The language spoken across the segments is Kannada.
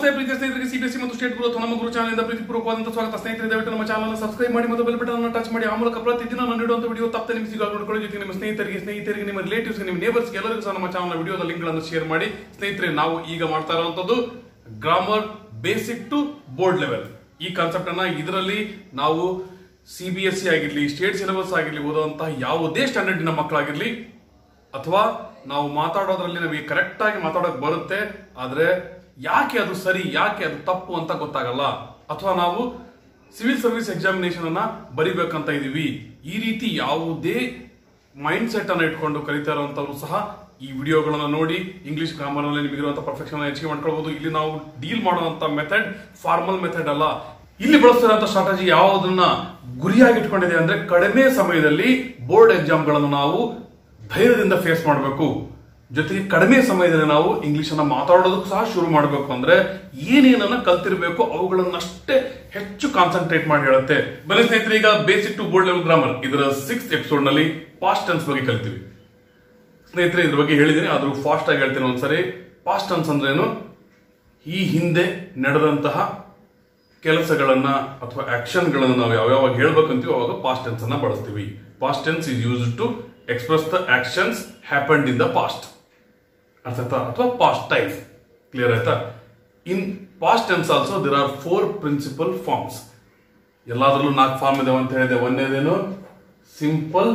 ನಮಸ್ತೆ ಪ್ರೀತಿ ಸ್ನೇಹಿತರಿಗೆ ಸಿಬಿಎಸ್ಸಿ ಮತ್ತು ಸ್ಟೇಟ್ ಗುರು ಅಥವಾ ನಮ್ಮ ಗುರು ಚಾನಲ್ ಪ್ರೀತಿಪೂರ್ವಕವಾದಂತಹ ಸ್ವಾಗತ ಸ್ನೇಹಿತರೆ ದಯವಿಟ್ಟು ನಮ್ಮ ಚಾನಲ್ ಸಬ್ಸ್ಕ್ರೈಬ್ ಮಾಡಿ ಮತ್ತು ಬೆಲ್ ಬಟನ್ ಅನ್ನು ಟಚ್ ಮಾಡಿ ಆ ಮೂಲಕ ಪ್ರತಿದಿನ ನಾನು ನೀಡುವಂತ ವಿಡಿಯೋ ತಪ್ಪದೆ ನಿಮಗೆ ಸಿಗಲು ನೋಡ್ಕೊಳ್ಳಿ ಜೊತೆಗೆ ನಿಮ್ಮ ಸ್ನೇಹಿತರಿಗೆ ಸ್ನೇಹಿತರಿಗೆ ನಿಮ್ಮ ರಿಲೇಟಿವ್ಸ್ ನಿಮ್ಮ ನೇಬರ್ಸ್ ಎಲ್ಲರಿಗೂ ಸಹ ನಮ್ಮ ಚಾನಲ್ ವಿಡಿಯೋದ ಲಿಂಕ್ ಗಳನ್ನು ಶೇರ್ ಮಾಡಿ ಸ್ನೇಹಿತರೆ ನಾವು ಈಗ ಮಾಡ್ತಾ ಇರುವಂತದ್ದು grammar basic to board level ಈ ಕಾನ್ಸೆಪ್ಟ್ ಅನ್ನ ಇದರಲ್ಲಿ ನಾವು ಸಿ ಬಿ ಎಸ್ ಸಿ ಆಗಿರ್ಲಿ ಸ್ಟೇಟ್ ಸಿಲೆಬಸ್ ಆಗಿರ್ಲಿ ಓದುವಂತಹ ಯಾವುದೇ ಸ್ಟ್ಯಾಂಡರ್ಡಿನ ಮಕ್ಕಳಾಗಿರ್ಲಿ ಅಥವಾ ನಾವು ಮಾತಾಡೋದ್ರಲ್ಲಿ ನಮಗೆ ಕರೆಕ್ಟ್ ಆಗಿ ಮಾತಾಡೋಕೆ ಬರುತ್ತೆ ಆದ್ರೆ ಯಾಕೆ ಅದು ಸರಿ ಯಾಕೆ ಅದು ತಪ್ಪು ಅಂತ ಗೊತ್ತಾಗಲ್ಲ ಅಥವಾ ನಾವು ಸಿವಿಲ್ ಸರ್ವಿಸ್ ಎಕ್ಸಾಮಿನೇಷನ್ ಅನ್ನ ಬರಿಬೇಕಂತ ಇದೀವಿ ಈ ರೀತಿ ಯಾವುದೇ ಮೈಂಡ್ ಸೆಟ್ ಅನ್ನ ಇಟ್ಕೊಂಡು ಕಲಿತಾ ಇರುವಂತವ್ರು ಸಹ ಈ ವಿಡಿಯೋಗಳನ್ನ ನೋಡಿ ಇಂಗ್ಲಿಷ್ ಗ್ರಾಮರ್ ನಲ್ಲಿ ನಿಮಗಿರುವಂತಹ ಪರ್ಫೆಕ್ಷನ್ ಹೆಚ್ಚಿಗೆ ಮಾಡ್ಕೊಳ್ಬಹುದು ಇಲ್ಲಿ ನಾವು ಡೀಲ್ ಮಾಡುವಂತ ಮೆಥಡ್ ಫಾರ್ಮಲ್ ಮೆಥಡ್ ಅಲ್ಲ ಇಲ್ಲಿ ಬಳಸ್ತಿರುವಂತ ಸ್ಟ್ರಾಟಜಿ ಯಾವುದನ್ನ ಗುರಿಯಾಗಿ ಇಟ್ಕೊಂಡಿದೆ ಅಂದ್ರೆ ಕಡಿಮೆ ಸಮಯದಲ್ಲಿ ಬೋರ್ಡ್ ಎಕ್ಸಾಮ್ಗಳನ್ನು ನಾವು ಧೈರ್ಯದಿಂದ ಫೇಸ್ ಮಾಡಬೇಕು ಜೊತೆಗೆ ಕಡಿಮೆ ಸಮಯದಲ್ಲಿ ನಾವು ಇಂಗ್ಲಿಷ್ ಅನ್ನ ಮಾತಾಡೋದಕ್ಕೂ ಸಹ ಶುರು ಮಾಡಬೇಕು ಅಂದ್ರೆ ಏನೇನನ್ನ ಕಲ್ತಿರ್ಬೇಕು ಅವುಗಳನ್ನಷ್ಟೇ ಹೆಚ್ಚು ಕಾನ್ಸಂಟ್ರೇಟ್ ಮಾಡಿ ಹೇಳುತ್ತೆ ಬನ್ನಿ ಸ್ನೇಹಿತರೆ ಈಗ basic to board level grammar ಇದರ ಸಿಕ್ಸ್ ಎಪಿಸೋಡ್ ನಲ್ಲಿ ಪಾಸ್ಟ್ ಟೆನ್ಸ್ ಬಗ್ಗೆ ಕಲಿತೀವಿ ಸ್ನೇಹಿತರೆ ಇದ್ರ ಬಗ್ಗೆ ಹೇಳಿದ್ದೀನಿ ಆದ್ರೂ ಫಾಸ್ಟ್ ಆಗಿ ಹೇಳ್ತೀನಿ ಒಂದ್ಸರಿ ಪಾಸ್ಟ್ ಟೆನ್ಸ್ ಅಂದ್ರೇನು ಈ ಹಿಂದೆ ನಡೆದಂತಹ ಕೆಲಸಗಳನ್ನ ಅಥವಾ ಆಕ್ಷನ್ಗಳನ್ನ ನಾವು ಯಾವ್ಯಾವಾಗ ಹೇಳ್ಬೇಕಂತೀವಿ ಅವಾಗ ಪಾಸ್ಟ್ ಟೆನ್ಸ್ ಅನ್ನ ಬಳಸ್ತೀವಿ past tense is use to express the actions happened in the past ಅರ್ಥ ಆಯ್ತಾ ಅಥವಾ ಪಾಸ್ಟ್ ಟೈಮ್ ಕ್ಲಿಯರ್ ಆಯ್ತಾ in past tense also there are four principal forms ಎಲ್ಲಾದ್ರಲ್ಲೂ ನಾಲ್ಕು ಫಾರ್ಮ್ ಇದಾವೆ ಅಂತ ಹೇಳಿದೆ ಒಂದೇದೇನು ಸಿಂಪಲ್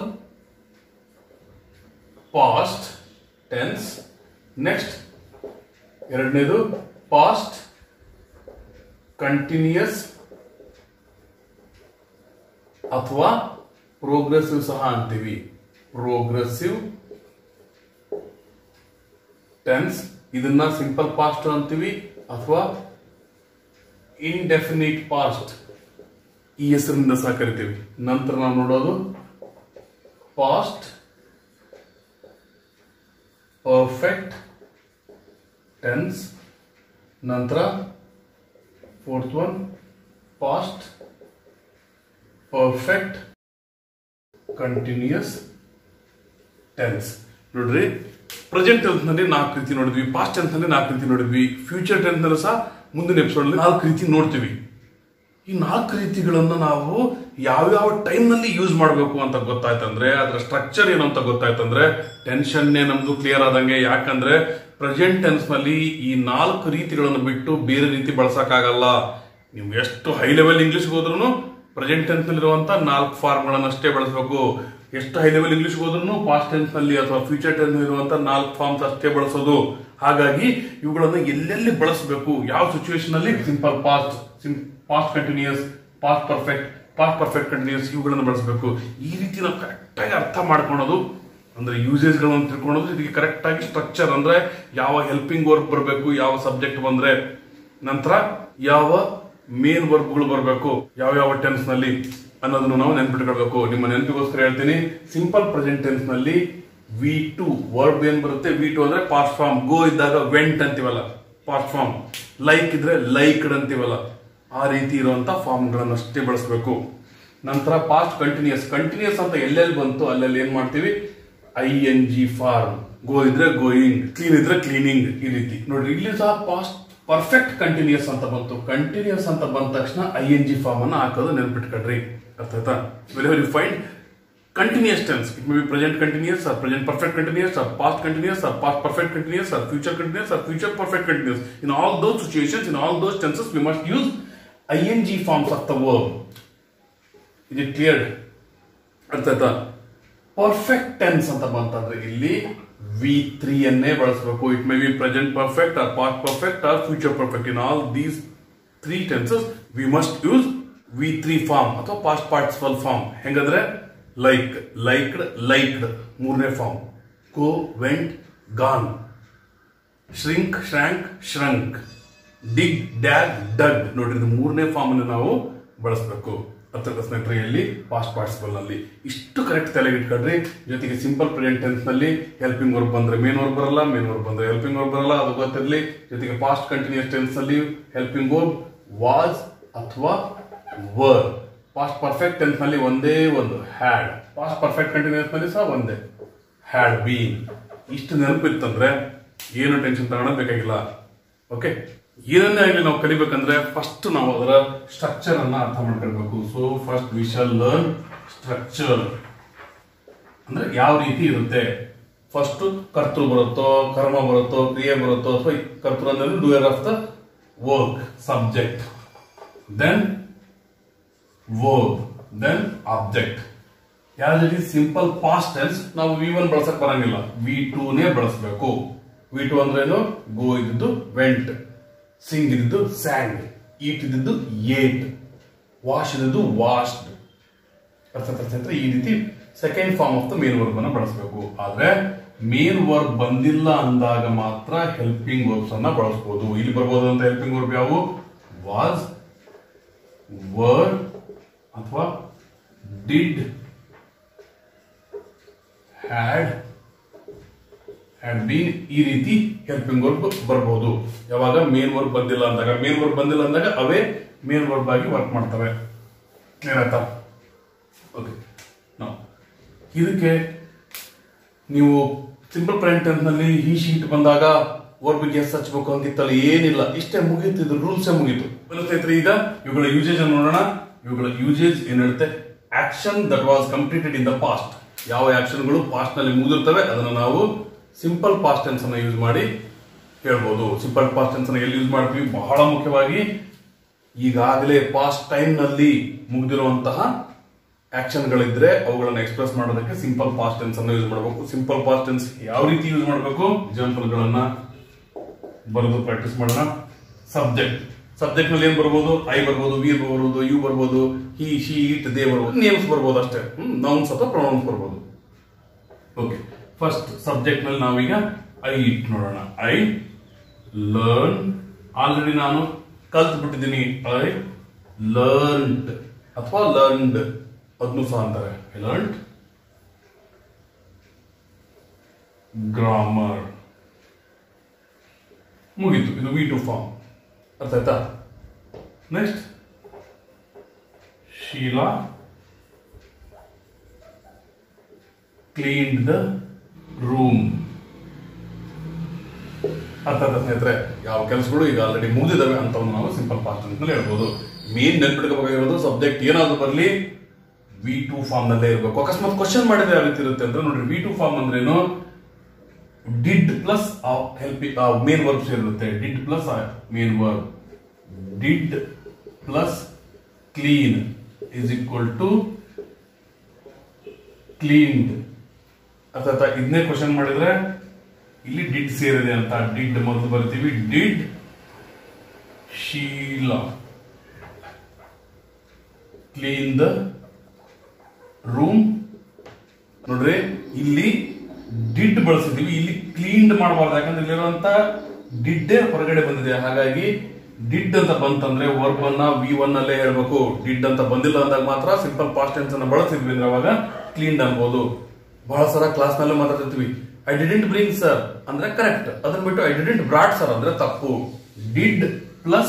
ಪಾಸ್ಟ್ ಟೆನ್ಸ್ ನೆಕ್ಸ್ಟ್ ಎರಡನೇದು ಪಾಸ್ಟ್ ಕಂಟಿನ್ಯೂಯಸ್ ಅಥವಾ ಪ್ರೋಗ್ರೆಸಿವ್ ಸಹ ಅಂತೀವಿ ಪ್ರೋಗ್ರೆಸಿವ್ ಟೆನ್ಸ್ ಇದನ್ನ ಸಿಂಪಲ್ ಪಾಸ್ಟ್ ಅಂತೀವಿ ಅಥವಾ ಇನ್ಡೆಫಿನಿಟ್ ಪಾಸ್ಟ್ ಈ ಹೆಸರಿನಿಂದ ಸಹ ಕರಿತೀವಿ ನಂತರ ನಾವು ನೋಡೋದು ಪಾಸ್ಟ್ ಪರ್ಫೆಕ್ಟ್ ಟೆನ್ಸ್ ನಂತರ fourth one past perfect continuous tense ನೋಡ್ರಿ ಪ್ರೆಸೆಂಟ್ ಟೆನ್ಸ್ ನಲ್ಲಿ ನಾಲ್ಕು ರೀತಿ ನೋಡಿದ್ವಿ ಪಾಸ್ಟ್ ಟೆನ್ಸ್ ನಲ್ಲಿ ನಾಲ್ಕು ರೀತಿ ನೋಡಿದ್ವಿ ಫ್ಯೂಚರ್ ಟೆನ್ಸ್ ನಲ್ಲಿ ಸಹ ಮುಂದಿನ ಎಪಿಸೋಡ್ ನಾಲ್ಕು ರೀತಿ ನೋಡ್ತೀವಿ ಈ ನಾಲ್ಕು ರೀತಿಗಳನ್ನ ನಾವು ಯಾವ್ಯಾವ ಟೈಮ್ ನಲ್ಲಿ ಯೂಸ್ ಮಾಡಬೇಕು ಅಂತ ಗೊತ್ತಾಯ್ತಂದ್ರೆ ಅದರ ಸ್ಟ್ರಕ್ಚರ್ ಏನು ಅಂತ ಗೊತ್ತಾಯ್ತಂದ್ರೆ ಟೆನ್ಷನ್ನೇ ನಮ್ದು ಕ್ಲಿಯರ್ ಆದಂಗೆ ಯಾಕಂದ್ರೆ ಪ್ರೆಸೆಂಟ್ ಟೆನ್ಸ್ ನಲ್ಲಿ ಈ ನಾಲ್ಕು ರೀತಿಗಳನ್ನು ಬಿಟ್ಟು ಬೇರೆ ರೀತಿ ಬಳಸಕ್ಕಾಗಲ್ಲ ನೀವು ಎಷ್ಟು ಹೈ ಲೆವೆಲ್ ಇಂಗ್ಲಿಷ್ ಹೋದ್ರೂ ಪ್ರೆಸೆಂಟ್ ಟೆನ್ಸ್ ನಲ್ಲಿರುವಂತ ನಾಲ್ಕು ಫಾರ್ಮ್ ಅಷ್ಟೇ ಬಳಸಬೇಕು ಎಷ್ಟು ಹೈ ಲೆವೆಲ್ ಇಂಗ್ಲಿಷ್ ಹೋದ್ರೂ ಪಾಸ್ಟ್ ಟೆನ್ಸ್ ನಲ್ಲಿ ಅಥವಾ ಫ್ಯೂಚರ್ ಟೆನ್ಸ್ ಇರುವಂತ ನಾಲ್ಕು ಫಾರ್ಮ್ಸ್ ಅಷ್ಟೇ ಬಳಸೋದು ಹಾಗಾಗಿ ಇವುಗಳನ್ನು ಎಲ್ಲೆಲ್ಲಿ ಬಳಸಬೇಕು ಯಾವ ಸಿಚುವೇಶನ್ ಅಲ್ಲಿ simple past past continuous past perfect past perfect continuous ಇವುಗಳನ್ನು ಬಳಸಬೇಕು ಈ ರೀತಿ ನಾವು ಕರೆಕ್ಟ್ ಆಗಿ ಅರ್ಥ ಮಾಡ್ಕೊಳೋದು ಅಂದ್ರೆ ಯೂಸೇಜ್ ಗಳನ್ನು ತಿಳ್ಕೊಳ್ಳೋದು ಇದಕ್ಕೆ ಕರೆಕ್ಟ್ ಆಗಿ ಸ್ಟ್ರಕ್ಚರ್ ಅಂದ್ರೆ ಯಾವ ಹೆಲ್ಪಿಂಗ್ ವರ್ಕ್ ಬರಬೇಕು ಯಾವ ಸಬ್ಜೆಕ್ಟ್ ಬಂದ್ರೆ ನಂತರ ಯಾವ ಮೇನ್ ವರ್ಕ್ಗಳು ಬರಬೇಕು ಯಾವ ಯಾವ ಟೆನ್ಸ್ ನಲ್ಲಿ ಅನ್ನೋದನ್ನು ನಾವು ನೆನ್ಪಿಟ್ಕೊಳ್ಬೇಕು ನಿಮ್ಮ ನೆನಪಿಗೋಸ್ಕರ ಹೇಳ್ತೀನಿ ಸಿಂಪಲ್ ಪ್ರೆಸೆಂಟ್ ಟೆನ್ಸ್ ನಲ್ಲಿ ವಿ ಟು ವರ್ಬ್ ಏನ್ ಬರುತ್ತೆ ವಿ ಟು ಅಂದ್ರೆ ಪಾಸ್ಟ್ ಫಾರ್ಮ್ ಗೋ ಇದ್ದಾಗ ವೆಂಟ್ ಅಂತೀವಲ್ಲ ಪಾಸ್ಟ್ ಫಾರ್ಮ್ ಲೈಕ್ ಇದ್ರೆ ಲೈಕ್ಡ್ ಅಂತೀವಲ್ಲ ಆ ರೀತಿ ಇರುವಂತ ಫಾರ್ಮ್ ಗಳನ್ನಷ್ಟೇ ಬಳಸಬೇಕು ನಂತರ ಪಾಸ್ಟ್ ಕಂಟಿನ್ಯೂಸ್ ಕಂಟಿನ್ಯೂಸ್ ಅಂತ ಎಲ್ಲೆಲ್ಲಿ ಬಂತು ಅಲ್ಲೆಲ್ಲಿ ಏನ್ ಮಾಡ್ತೀವಿ I N G form go ಇದ್ರೆ ಗೋಯಿಂಗ್ ಕ್ಲೀನ್ ಇದ್ರೆ ಕ್ಲೀನಿಂಗ್ ಈ ರೀತಿ ನೋಡ್ರಿ ಇಲ್ಲಿ ಸಹ ಪಾಸ್ಟ್ ಪರ್ಫೆಕ್ಟ್ ಕಂಟಿನ್ಯೂಸ್ ಅಂತ ಬಂತು ಕಂಟಿನ್ಯೂಸ್ ಅಂತ ಬಂದ ತಕ್ಷಣ ಐ ಎನ್ ಜಿ ಫಾರ್ಮ್ ಅನ್ನ ಹಾಕೋದು ನೆನ್ಪಿಟ್ಕೊಡ್ರಿ ಅರ್ಥ ಆಯ್ತಾ well you find continuous tense it may be present continuous or present perfect continuous or past continuous or past perfect continuous or future continuous or future perfect continuous in all those situations in all those tenses we must use ing forms of the verb is it clear ಅರ್ಥ ಆಯ್ತಾ ಪರ್ಫೆಕ್ಟ್ ಟೆನ್ಸ್ ಅಂತ ಬಂತಂದ್ರೆ ಇಲ್ಲಿ ವಿ ತ್ರೀ ಅನ್ನೇ ಬಳಸಬೇಕು it may be present perfect or past perfect or future perfect in all these three tenses we must use V three form ಅಥವಾ ಪಾಸ್ಟ್ ಪಾರ್ಟಿಸಿಪಲ್ ಫಾರ್ಮ್ ಹೆಂಗಂದ್ರೆ ಲೈಕ್ ಲೈಕ್ಡ್ ಲೈಕ್ಡ್ ಮೂರನೇ form go went gone shrink shrank shrunk dig dag dug ನೋಡ್ರಿ ಇದು ಮೂರನೇ ಫಾರ್ಮ್ ಅನ್ನು ನಾವು ಬಳಸಬೇಕು ಹತ್ತಿರದ ಸ್ನೇಹಿತರೆಯಲ್ಲಿ ಪಾಸ್ಟ್ ಪಾರ್ಟಿಸಿಪಲ್ ನಲ್ಲಿ ಇಷ್ಟು ಕರೆಕ್ಟ್ ತಲೆಗೆ ಇಟ್ಕೊಂಡ್ರಿ ಜೊತೆಗೆ ಸಿಂಪಲ್ ಪ್ರೆಸೆಂಟ್ ಟೆನ್ಸ್ ನಲ್ಲಿ ಹೆಲ್ಪಿಂಗ್ ವರ್ಕ್ ಬಂದ್ರೆ ಮೇನ್ ವರ್ಕ್ ಬರಲ್ಲ ಮೇನ್ ವರ್ಕ್ ಬಂದ್ರೆ ಹೆಲ್ಪಿಂಗ್ ವರ್ಕ್ ಬರಲ್ಲ ಅದು ಗೊತ್ತಿರಲಿ ಜೊತೆಗೆ ಪಾಸ್ಟ್ ಕಂಟಿನ್ಯೂಸ್ ಟೆನ್ಸ್ ನಲ್ಲಿ ಹೆಲ್ಪಿಂಗ್ ವರ್ಕ್ ವಾಸ್ ಅಥವಾ ವರ್ ಪಾಸ್ಟ್ ಪರ್ಫೆಕ್ಟ್ ಟೆನ್ಸ್ ನಲ್ಲಿ ಒಂದೇ ಒಂದು ಹ್ಯಾಡ್ ಪಾಸ್ಟ್ ಪರ್ಫೆಕ್ಟ್ ಕಂಟಿನ್ಯೂಸ್ ನಲ್ಲಿ ಸಹ ಒಂದೇ ಹ್ಯಾಡ್ ಬೀನ್ ಇಷ್ಟು ನೆನಪಿತ್ತಂದ್ರೆ ಏನು ಟೆನ್ಷನ್ ತಗೊಳ್ಳೋದು ಬೇಕಾಗಿಲ್ಲ ಓಕೆ ಏನನ್ನೇ ಆಗಲಿ ನಾವು ಕಲಿಬೇಕಂದ್ರೆ ಫಸ್ಟ್ ನಾವು ಅದರ ಸ್ಟ್ರಕ್ಚರ್ ಅನ್ನ ಅರ್ಥ ಮಾಡ್ಕೊಳ್ಬೇಕು so first we shall learn structure ಅಂದ್ರೆ ಯಾವ ರೀತಿ ಇರುತ್ತೆ ಫಸ್ಟ್ ಕರ್ತೃ ಬರುತ್ತೋ ಕರ್ಮ ಬರುತ್ತೋ ಕ್ರಿಯೆ ಬರುತ್ತೋ ಅಥವಾ ಕರ್ತೃ ಅಂದ್ರೆ doer of the work subject then verb then object ಯಾವ್ದು ಸಿಂಪಲ್ ಪಾಸ್ಟ್ ಟೆನ್ಸ್ ನಾವು ವಿ ಒನ್ ಬಳಸಕ್ ಬರಂಗಿಲ್ಲ ವಿ ಟೂ ನೇ ಬಳಸಬೇಕು ವಿ ಟೂ ಅಂದ್ರೆ ಏನು ಗೋ ಇದ್ದು ವೆಂಟ್ ಸಿಂಗ್ ಇದ್ದು ಸ್ಯಾಂಗ್ ಈಟ್ ಇದ್ದು ಏಟ್ ವಾಶ್ ಇದ್ದು ವಾಶ್ಡ್ ಅರ್ಥ ಅರ್ಥ ಅಂದ್ರೆ ಈ ರೀತಿ second form of the main verb ಅನ್ನ ಬಳಸಬೇಕು ಆದ್ರೆ ಮೇನ್ ವರ್ಬ್ ಬಂದಿಲ್ಲ ಅಂದಾಗ ಮಾತ್ರ ಹೆಲ್ಪಿಂಗ್ ವರ್ಬ್ಸ್ ಅನ್ನ ಬಳಸಬಹುದು ಇಲ್ಲಿ ಬರ್ಬೋದು ಅಂತ ಹೆಲ್ಪಿಂಗ್ ವರ್ಬ್ ಯಾವು ವಾಸ್ ವರ್ಡ್ ಅಥವಾ ಡಿಡ್ ಹ್ಯಾಡ್ ಹ್ಯಾಡ್ ಬೀನ್ ಈ ರೀತಿ ಹೆಲ್ಪಿಂಗ್ ವರ್ಬ್ ಬರ್ಬೋದು ಯಾವಾಗ ಮೇನ್ ವರ್ಬ್ ಬಂದಿಲ್ಲ ಅಂದಾಗ ಮೇನ್ ವರ್ಬ್ ಬಂದಿಲ್ಲ ಅಂದಾಗ ಅವೇ ಮೇನ್ ವರ್ಬ್ ಆಗಿ ವರ್ಕ್ ಮಾಡ್ತವೆ ಕ್ಲಿಯರ್ ಆಯ್ತಾ ಓಕೆ ನಾವು ಇದಕ್ಕೆ ನೀವು ಸಿಂಪಲ್ ಪ್ರಿಂಟ್ ನಲ್ಲಿ ಈ ಶೀಟ್ ಬಂದಾಗ ವರ್ಬಿಗೆ ಎಸ್ ಹಚ್ಬೇಕು ಅಂತಿತ್ತಲ್ಲ ಏನಿಲ್ಲ ಇಷ್ಟೇ ಮುಗೀತು ಇದು ರೂಲ್ಸೇ ಮುಗೀತು ಸ್ನೇಹಿತರೆ ಈಗ ಇವುಗಳ ಯೂಸೇಜ್ ಅನ್ನು ನೋಡೋಣ ಇವುಗಳ ಯೂಸೇಜ್ ಏನ್ ಹೇಳುತ್ತೆ action that was completed in the past ಯಾವ ಆಕ್ಷನ್ಗಳು ಪಾಸ್ಟ್ ನಲ್ಲಿ ಮುಗಿದಿರ್ತವೆ ಅದನ್ನು ನಾವು ಸಿಂಪಲ್ ಪಾಸ್ಟ್ ಟೆನ್ಸ್ ಅನ್ನ ಯೂಸ್ ಮಾಡಿ ಹೇಳ್ಬೋದು ಸಿಂಪಲ್ ಪಾಸ್ಟ್ ಟೆನ್ಸ್ ಅನ್ನ ಎಲ್ಲಿ ಯೂಸ್ ಮಾಡ್ತೀವಿ ಬಹಳ ಮುಖ್ಯವಾಗಿ ಈಗಾಗಲೇ ಪಾಸ್ಟ್ ಟೈಮ್ ನಲ್ಲಿ ಮುಗಿದಿರುವಂತಹ ಆಕ್ಷನ್ ಗಳಿದ್ರೆ ಅವುಗಳನ್ನು ಎಕ್ಸ್ಪ್ರೆಸ್ ಮಾಡೋದಕ್ಕೆ ಸಿಂಪಲ್ ಪಾಸ್ಟ್ ಟೆನ್ಸ್ ಅನ್ನು ಯೂಸ್ ಮಾಡಬೇಕು ಸಿಂಪಲ್ ಪಾಸ್ಟ್ ಟೆನ್ಸ್ ಯಾವ ರೀತಿ ಯೂಸ್ ಮಾಡಬೇಕು ಎಕ್ಸಾಂಪಲ್ ಗಳನ್ನ ಬರೆದು ಪ್ರಾಕ್ಟೀಸ್ ಮಾಡೋಣ ಸಬ್ಜೆಕ್ಟ್ ಸಬ್ಜೆಕ್ಟ್ ನಲ್ಲಿ ಏನ್ ಬರ್ಬೋದು ಐ ಬರ್ಬೋದು ವಿ ಬರ್ಬೋದು ಯು ಬರ್ಬೋದು ಹಿ ಶಿ ಇಟ್ ದೇ ಬರ್ಬೋದು ನೇಮ್ಸ್ ಬರ್ಬೋದು ಅಷ್ಟೇ ನೌನ್ಸ್ ಅಥವಾ ಪ್ರೊನೌನ್ಸ್ ಬರ್ಬೋದು ಓಕೆ ಫಸ್ಟ್ ಸಬ್ಜೆಕ್ಟ್ ನಲ್ಲಿ ನಾವೀಗ ಐ ಇಟ್ ನೋಡೋಣ ಐ ಲರ್ನ್ ಆಲ್ರೆಡಿ ನಾನು ಕಲ್ತು ಬಿಟ್ಟಿದ್ದೀನಿ ಐ ಲರ್ನ್ಡ್ ಅಥವಾ ಲರ್ನ್ಡ್ ಅದನ್ನು ಸಹ ಅಂತಾರೆ ಐ ಲರ್ನ್ ಗ್ರಾಮರ್ ಮುಗೀತು ಇದು ವಿ ಟು ಫಾರ್ಮ್ ಅರ್ಥ ಆಯ್ತಾ next Sheela cleaned the room ಅರ್ಥ ಆಯ್ತಾ ಸ್ನೇಹಿತರೆ ಯಾವ ಕೆಲಸಗಳು ಈಗ ಆಲ್ರೆಡಿ ಮುಗಿದಿದ್ದಾವೆ ಅಂತವನ್ನು ನಾವು ಸಿಂಪಲ್ ಪಾಸ್ಟ್ ಅಂತ ಹೇಳ್ಬೋದು ಮೇನ್ ನೆನ್ಪಿಟ್ಕೋಬೇಕಾಗಿರೋದು ಸಬ್ಜೆಕ್ಟ್ ಏನಾದ್ರು ಬರಲಿ ವಿ ಟು ಫಾರ್ಮ್ ನಲ್ಲೇ ಇರಬೇಕು ಅಕಸ್ಮಾತ್ ಕ್ವಶನ್ ಮಾಡಿದ್ರೆ ಯಾವ ರೀತಿ ಇರುತ್ತೆ ಅಂದ್ರೆ ನೋಡ್ರಿ ವಿ ಟು ಫಾರ್ಮ್ ಅಂದ್ರೇನು did plus helping main verbs ಇರುತ್ತೆ did plus main verb did plus clean is equal to cleaned ಅರ್ಥ ಆಯ್ತಾ ಇದನ್ನೇ ಕ್ವಶನ್ ಮಾಡಿದ್ರೆ ಇಲ್ಲಿ ಡಿಡ್ ಸೇರಿದೆ ಅಂತ ಡಿಡ್ ಮೊದಲು ಬರ್ತೀವಿ did Sheela clean the room ನೋಡ್ರಿ ಇಲ್ಲಿ ಡಿಡ್ ಬಳಸಿದೀವಿ ಇಲ್ಲಿ ಕ್ಲೀನ್ಡ್ ಮಾಡಬಾರ್ದು ಯಾಕಂದ್ರೆ ಇಲ್ಲಿರುವಂತ ಡಿಡ್ಡೇ ಹೊರಗಡೆ ಬಂದಿದೆ ಹಾಗಾಗಿ ಡಿಡ್ ಅಂತ ಬಂತಂದ್ರೆ ವರ್ಬ್ ಅನ್ನ ವಿ ಒನ್ ಅಲ್ಲೇ ಹೇಳ್ಬೇಕು ಡಿಡ್ ಅಂತ ಬಂದಿಲ್ಲ ಅಂದಾಗ ಮಾತ್ರ ಸಿಂಪಲ್ ಪಾಸ್ಟ್ ಟೆನ್ಸ್ ಅನ್ನ ಬಳಸಿದ್ವಿ ಅಂದ್ರೆ ಅವಾಗ ಕ್ಲೀನ್ಡ್ ಅನ್ಬೋದು ಬಹಳ ಸಲ ಕ್ಲಾಸ್ ನಲ್ಲೂ ಮಾತಾಡ್ತಿರ್ತೀವಿ ಐ ಡಿಡೆಂಟ್ ಬ್ರಿಂಗ್ ಸರ್ ಅಂದ್ರೆ ಕರೆಕ್ಟ್ ಅದನ್ನ ಬಿಟ್ಟು ಐ ಡಿಡೆಂಟ್ ಬ್ರಾಡ್ ಸರ್ ಅಂದ್ರೆ ತಪ್ಪು ಡಿಡ್ ಪ್ಲಸ್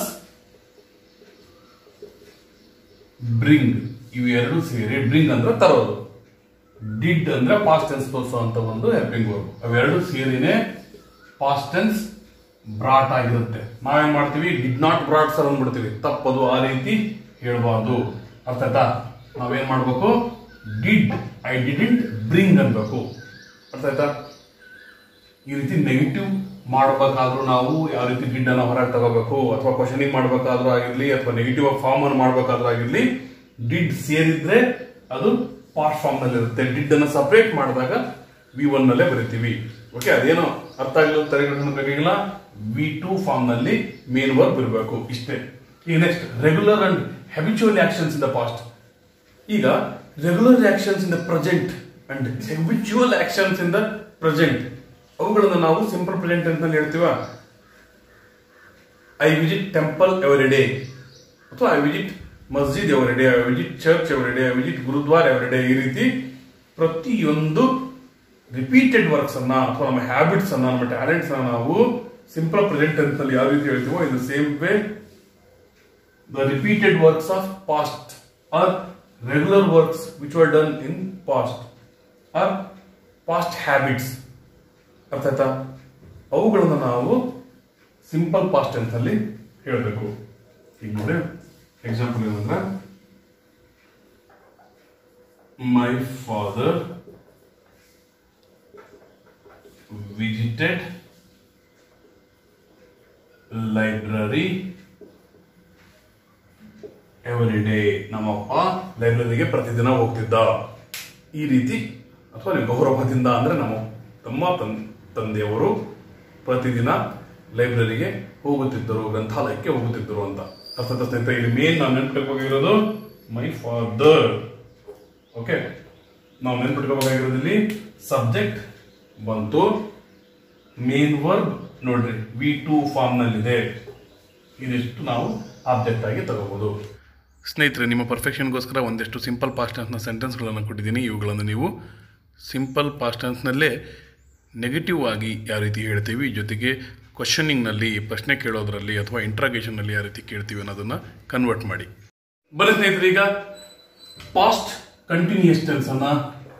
ಬ್ರಿಂಗ್ ಇವು ಎರಡು ಸೇರಿ ಬ್ರಿಂಗ್ ಅಂದ್ರೆ ತರೋದು ಡಿಡ್ ಅಂದ್ರೆ ಪಾಸ್ಟ್ ಟೆನ್ಸ್ ತೋರಿಸುವಂತ ಒಂದು ಹೆಲ್ಪಿಂಗ್ ವರ್ಬ್ ಅವೆರಡು ಸೇರಿನೇ ಪಾಸ್ಟ್ ಟೆನ್ಸ್ ಬ್ರಾಟ್ ಆಗಿರುತ್ತೆ ನಾವೇನ್ ಮಾಡ್ತೀವಿ ಡಿಡ್ ನಾಟ್ ಬ್ರಾಟ್ ಸರ್ ಅಂದ್ಬಿಡ್ತೀವಿ ತಪ್ಪದು ಆ ರೀತಿ ಹೇಳ್ಬಾರ್ದು ಅರ್ಥ ಆಯ್ತಾ ನಾವೇನ್ ಮಾಡ್ಬೇಕು ಡಿಡ್ ಐ ಡಿಡೆಂಟ್ ಬ್ರಿಂಗ್ ಅನ್ಬೇಕು ಅರ್ಥ ಆಯ್ತಾ ಈ ರೀತಿ ನೆಗೆಟಿವ್ ಮಾಡಬೇಕಾದ್ರೂ ನಾವು ಯಾವ ರೀತಿ ಡಿಡ್ ಅನ್ನ ಹೊರಗೆ ತಗೋಬೇಕು ಅಥವಾ ಕ್ವಶನಿಂಗ್ ಮಾಡ್ಬೇಕಾದ್ರೂ ಆಗಿರ್ಲಿ ಅಥವಾ ನೆಗೆಟಿವ್ ಫಾರ್ಮ್ ಅನ್ನು ಮಾಡ್ಬೇಕಾದ್ರೂ ಆಗಿರ್ಲಿ ಡಿಡ್ ಸೇರಿದ್ರೆ ಅದು ಪಾಸ್ಟ್ ಫಾರ್ಮ್ ನಲ್ಲಿ ಇರುತ್ತೆ ಡಿಡ್ ಅನ್ನ ಸಪರೇಟ್ ಮಾಡಿದಾಗ ವಿ ಒನ್ ನಲ್ಲೇ ಬರಿತೀವಿ ಓಕೆ ಅದೇನೋ ಅರ್ಥ ಆಗಲು ತಲೆಗಟ್ಟನ್ನು ಬೇಕಾಗಿಲ್ಲ ವಿ ಟೂ ಫಾರ್ಮ್ ನಲ್ಲಿ ಮೇನ್ ವರ್ಬ್ ಇರಬೇಕು ಇಷ್ಟೇ ಈಗ next regular and habitual actions in the past ಈಗ regular actions in the present and habitual actions in the present ಅವುಗಳನ್ನು ನಾವು ಸಿಂಪಲ್ ಪ್ರೆಸೆಂಟ್ ಅಂತ ಹೇಳ್ತೀವ I visit temple every day ಅಥವಾ I visit masjid every day I visit church every day I visit gurudwara every day ಈ ರೀತಿ ಪ್ರತಿಯೊಂದು ರಿಪೀಟೆಡ್ ವರ್ಕ್ಸ್ ಅನ್ನ ಅಥವಾ ನಮ್ಮ ಹ್ಯಾಬಿಟ್ಸ್ ಅನ್ನ ನಮ್ಮ ಟ್ಯಾಲೆಂಟ್ಸ್ ಅನ್ನ ನಾವು ಸಿಂಪಲ್ ಪ್ರೆಸೆಂಟ್ ಅಂತ ಯಾವ ರೀತಿ ಹೇಳ್ತೀವೋ ಇದು same way the repeated works of past or regular works which were done in past or past habits ಅರ್ಥ ಆಯ್ತಾ ಅವುಗಳನ್ನು ನಾವು ಸಿಂಪಲ್ ಪಾಸ್ಟ್ ಟೆನ್ಸ್ ಅಲ್ಲಿ ಹೇಳಬೇಕು ಈಗ ನೋಡಿ ಎಕ್ಸಾಂಪಲ್ ಏನಂದ್ರೆ my father visited library every day ನಮ್ಮಪ್ಪ ಲೈಬ್ರರಿಗೆ ಪ್ರತಿದಿನ ಹೋಗ್ತಿದ್ದ ಈ ರೀತಿ ಅಥವಾ ನೀವು ಗೌರವದಿಂದ ಅಂದ್ರೆ ನಮ್ಮ ತಮ್ಮ ತನ್ ತಂದೆಯವರು ಪ್ರತಿದಿನ ಲೈಬ್ರರಿಗೆ ಹೋಗುತ್ತಿದ್ದರು ಗ್ರಂಥಾಲಯಕ್ಕೆ ಹೋಗುತ್ತಿದ್ದರು ಅಂತ ಅರ್ಥದ ಸ್ನೇಹಿತರೆ ಇಲ್ಲಿ ಮೇನ್ ನಾವು ನೆನ್ಪಿಟ್ಕೋಬೇಕಾಗಿರೋದು ಮೈ ಫಾದರ್ ಓಕೆ ನಾವು ನೆನ್ಪಿಟ್ಕೋಬೇಕಾಗಿರೋದು ಇಲ್ಲಿ ಸಬ್ಜೆಕ್ಟ್ ಬಂತು ಮೇನ್ ವರ್ಬ್ ನೋಡ್ರಿ ವಿ ಟು ಫಾರ್ಮ್ ನಲ್ಲಿದೆ ಇದಿಷ್ಟು ನಾವು ಆಬ್ಜೆಕ್ಟ್ ಆಗಿ ತಗೋಬಹುದು ಸ್ನೇಹಿತರೆ ನಿಮ್ಮ ಪರ್ಫೆಕ್ಷನ್ಗೋಸ್ಕರ ಒಂದಿಷ್ಟು ಸಿಂಪಲ್ ಪಾಸ್ಟ್ ಟೆನ್ಸ್ನ ಸೆಂಟೆನ್ಸ್ಗಳನ್ನು ಕೊಟ್ಟಿದ್ದೀನಿ ಇವುಗಳನ್ನು ನೀವು ಸಿಂಪಲ್ ಪಾಸ್ಟ್ ಟೆನ್ಸ್ನಲ್ಲೇ ನೆಗೆಟಿವ್ ಆಗಿ ಯಾವ ರೀತಿ ಹೇಳ್ತೀವಿ ಜೊತೆಗೆ ಕ್ವಶನಿಂಗ್ನಲ್ಲಿ ಪ್ರಶ್ನೆ ಕೇಳೋದ್ರಲ್ಲಿ ಅಥವಾ ಇಂಟ್ರಾಗೇಷನ್ನಲ್ಲಿ ಯಾವ ರೀತಿ ಕೇಳ್ತೀವಿ ಅನ್ನೋದನ್ನು ಕನ್ವರ್ಟ್ ಮಾಡಿ ಬನ್ನಿ ಸ್ನೇಹಿತರೆ ಈಗ ಪಾಸ್ಟ್ ಕಂಟಿನ್ಯೂಸ್ ಟೆನ್ಸ್ ಅನ್ನ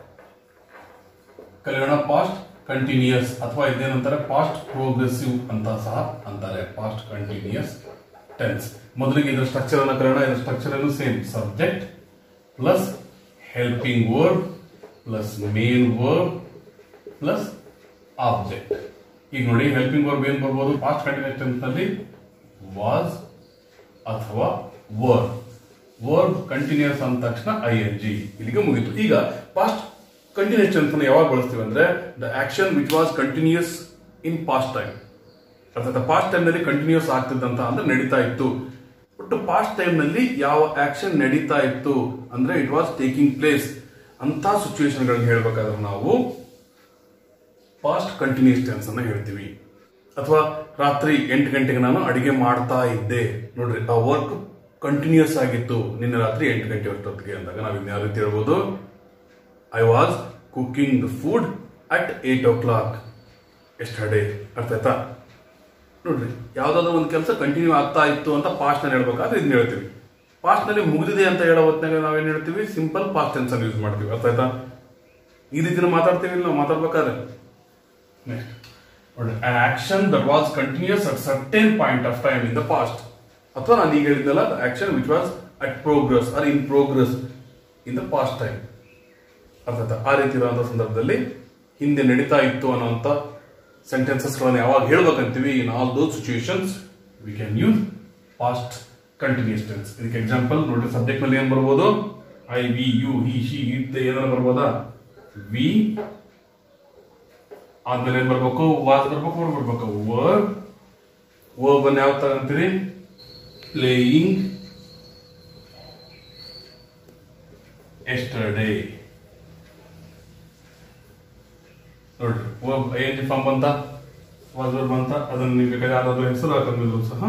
ಕಲಿಯೋಣ ಪಾಸ್ಟ್ ಕಂಟಿನ್ಯೂಸ್ ಅಥವಾ ಇದೇನಂತಾರೆ ಪಾಸ್ಟ್ ಪ್ರೋಗ್ರೆಸಿವ್ ಅಂತ ಸಹ ಅಂತಾರೆ ಪಾಸ್ಟ್ ಕಂಟಿನ್ಯೂಸ್ ಟೆನ್ಸ್ ಮೊದಲಿಗೆ ಇದರ ಸ್ಟ್ರಕ್ಚರ್ ಅನ್ನ ಕಲಿಯೋಣ ಇದರ ಸ್ಟ್ರಕ್ಚರ್ ಏನು same subject plus helping word plus main word plus object ಈಗ ನೋಡಿ ಹೆಲ್ಪಿಂಗ್ ವರ್ಬ್ ಏನ್ ಬರ್ಬೋದು ಪಾಸ್ಟ್ ಕಂಟಿನ್ಯೂಸ್ ಟೆನ್ಸ್ ನಲ್ಲಿ ವಾಸ್ ಅಥವಾ ವರ್ಬ್ ವರ್ಬ್ ಕಂಟಿನ್ಯೂಸ್ ಅಂದ ತಕ್ಷಣ ಐ ಎನ್ ಜಿ ಇಲ್ಲಿಗೆ ಮುಗೀತು ಈಗ ಪಾಸ್ಟ್ ಕಂಟಿನ್ಯೂಸ್ ಟೆನ್ಸ್ ಅನ್ನು ಯಾವಾಗ ಬಳಸ್ತೀವಿ ಅಂದ್ರೆ the action which was continuous in past time ಅರ್ಥಾತ್ ಪಾಸ್ಟ್ ಟೈಮ್ ನಲ್ಲಿ ಕಂಟಿನ್ಯೂಸ್ ಆಗ್ತಿದ್ದಂತ ಅಂದ್ರೆ ನಡೀತಾ ಇತ್ತು ಒಟ್ಟು ಪಾಸ್ಟ್ ಟೈಮ್ ನಲ್ಲಿ ಯಾವ ಆಕ್ಷನ್ ನಡೀತಾ ಇತ್ತು ಅಂದ್ರೆ ಇಟ್ ವಾಸ್ ಟೇಕಿಂಗ್ ಪ್ಲೇಸ್ ಅಂತ ಸಿಚುವೇಶನ್ ಗಳನ್ನ ಹೇಳ್ಬೇಕಾದ್ರೆ ನಾವು ಪಾಸ್ಟ್ ಕಂಟಿನ್ಯೂಸ್ ಟೆನ್ಸ್ ಅನ್ನ ಹೇಳ್ತೀವಿ ಅಥವಾ ರಾತ್ರಿ ಎಂಟು ಗಂಟೆಗೆ ನಾನು ಅಡಿಗೆ ಮಾಡ್ತಾ ಇದ್ದೆ ನೋಡ್ರಿ ಆ ವರ್ಕ್ ಕಂಟಿನ್ಯೂಸ್ ಆಗಿತ್ತು ನಿನ್ನೆ ರಾತ್ರಿ ಎಂಟು ಗಂಟೆ ಅಷ್ಟೊತ್ತಿಗೆ ಅಂದಾಗ ನಾವು ಇನ್ನು ಯಾವ ರೀತಿ ಹೇಳ್ಬೋದು I was cooking the food at eight o'clock yesterday ಅರ್ಥ ಆಯ್ತಾ ನೋಡ್ರಿ ಯಾವ್ದಾದ್ರು ಒಂದು ಕೆಲಸ ಕಂಟಿನ್ಯೂ ಆಗ್ತಾ ಇತ್ತು ಅಂತ ಪಾಸ್ಟ್ ನಲ್ಲಿ ಹೇಳ್ಬೇಕಾದ್ರೆ ಇದನ್ನ ಹೇಳ್ತೀವಿ ಪಾಸ್ಟ್ ನಲ್ಲಿ ಮುಗಿದಿದೆ ಅಂತ ಹೇಳೋ ಹೊತ್ತಿನಾಗ ನಾವೇನ್ ಹೇಳ್ತೀವಿ ಸಿಂಪಲ್ ಪಾಸ್ಟ್ ಟೆನ್ಸ್ ಅನ್ನು ಯೂಸ್ ಮಾಡ್ತೀವಿ ಅರ್ಥ ಆಯ್ತಾ ಈ ರೀತಿನ ಮಾತಾಡ್ತೀವಿ ನಾವು ಮಾತಾಡ್ಬೇಕಾದ್ರೆ ನೆಕ್ಸ್ಟ್ ನೋಡಿ an action that was continuous at certain point of time in the past ಅಥವಾ ನಾನು ಈಗ ಹೇಳಿದ್ದಲ್ಲ action which was at progress or in progress in the past time ಅರ್ಥಾತ್ ಆ ರೀತಿ ಇರುವಂತಹ ಸಂದರ್ಭದಲ್ಲಿ ಹಿಂದೆ ನಡೀತಾ ಇತ್ತು ಅನ್ನೋಂಥ ಸೆಂಟೆನ್ಸಸ್ಗಳನ್ನು ಯಾವಾಗ ಹೇಳ್ಬೇಕಂತೀವಿ in all those situations we can use past continuous tense ಇದಕ್ಕೆ ಎಕ್ಸಾಂಪಲ್ ನೋಡ್ರಿ ಸಬ್ಜೆಕ್ಟ್ ನಲ್ಲಿ ಏನ್ ಬರ್ಬೋದು I we you he she it ಏನಾರ ಬರ್ಬೋದಾ ವಿ ಆದ್ಮೇಲೆ ಏನ್ ಬರ್ಬೇಕು ವಾಸ್ ಬರ್ಬೇಕು ವರ್ಬ್ ಬರ್ಬೇಕು ವರ್ಬ್ ವರ್ಬ್ ಅನ್ನ ಯಾವ ತರ ಅಂತೀರಿ ಪ್ಲೇಯಿಂಗ್ ಎಸ್ಟರ್ಡೇ ನೋಡ್ರಿ verb I N G form ಬಂತ ವಾಸ್ ವರ್ಬ್ ಅಂತ ಅದನ್ನ ನೀವು ಬೇಕಾದ್ರೆ ಯಾರಾದ್ರೂ ಹೆಸರು ಹಾಕಿದ್ರು ಸಹ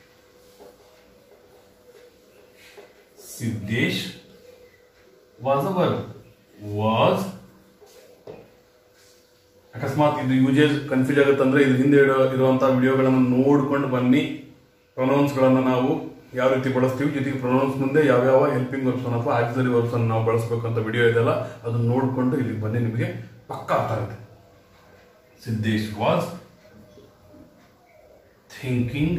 Siddesh was a verb was ಅಕಸ್ಮಾತ್ ಇದು ಯೂಸೇಜ್ ಕನ್ಫ್ಯೂಸ್ ಆಗುತ್ತೆ ಅಂದ್ರೆ ಇದ್ರ ಹಿಂದೆ ಇರೋ ಇರುವಂತಹ ವಿಡಿಯೋಗಳನ್ನು ನೋಡ್ಕೊಂಡು ಬನ್ನಿ ಪ್ರೊನೌನ್ಸ್ ಗಳನ್ನ ನಾವು ಯಾವ ರೀತಿ ಬಳಸ್ತೀವಿ ಜೊತೆಗೆ ಪ್ರೊನೌನ್ಸ್ ಮುಂದೆ ಯಾವ್ಯಾವ ಹೆಲ್ಪಿಂಗ್ ವರ್ಬ್ಸ್ ಅಥವಾ ಆಕ್ಸರಿ ವರ್ಬ್ಸ್ ಅನ್ನು ನಾವು ಬಳಸಬೇಕು ಅಂತ ವಿಡಿಯೋ ಇದೆಲ್ಲ ಅದನ್ನ ನೋಡ್ಕೊಂಡು ಇಲ್ಲಿ ಬನ್ನಿ ನಿಮಗೆ ಪಕ್ಕ ಅರ್ಥ ಆಗುತ್ತೆ Siddesh was thinking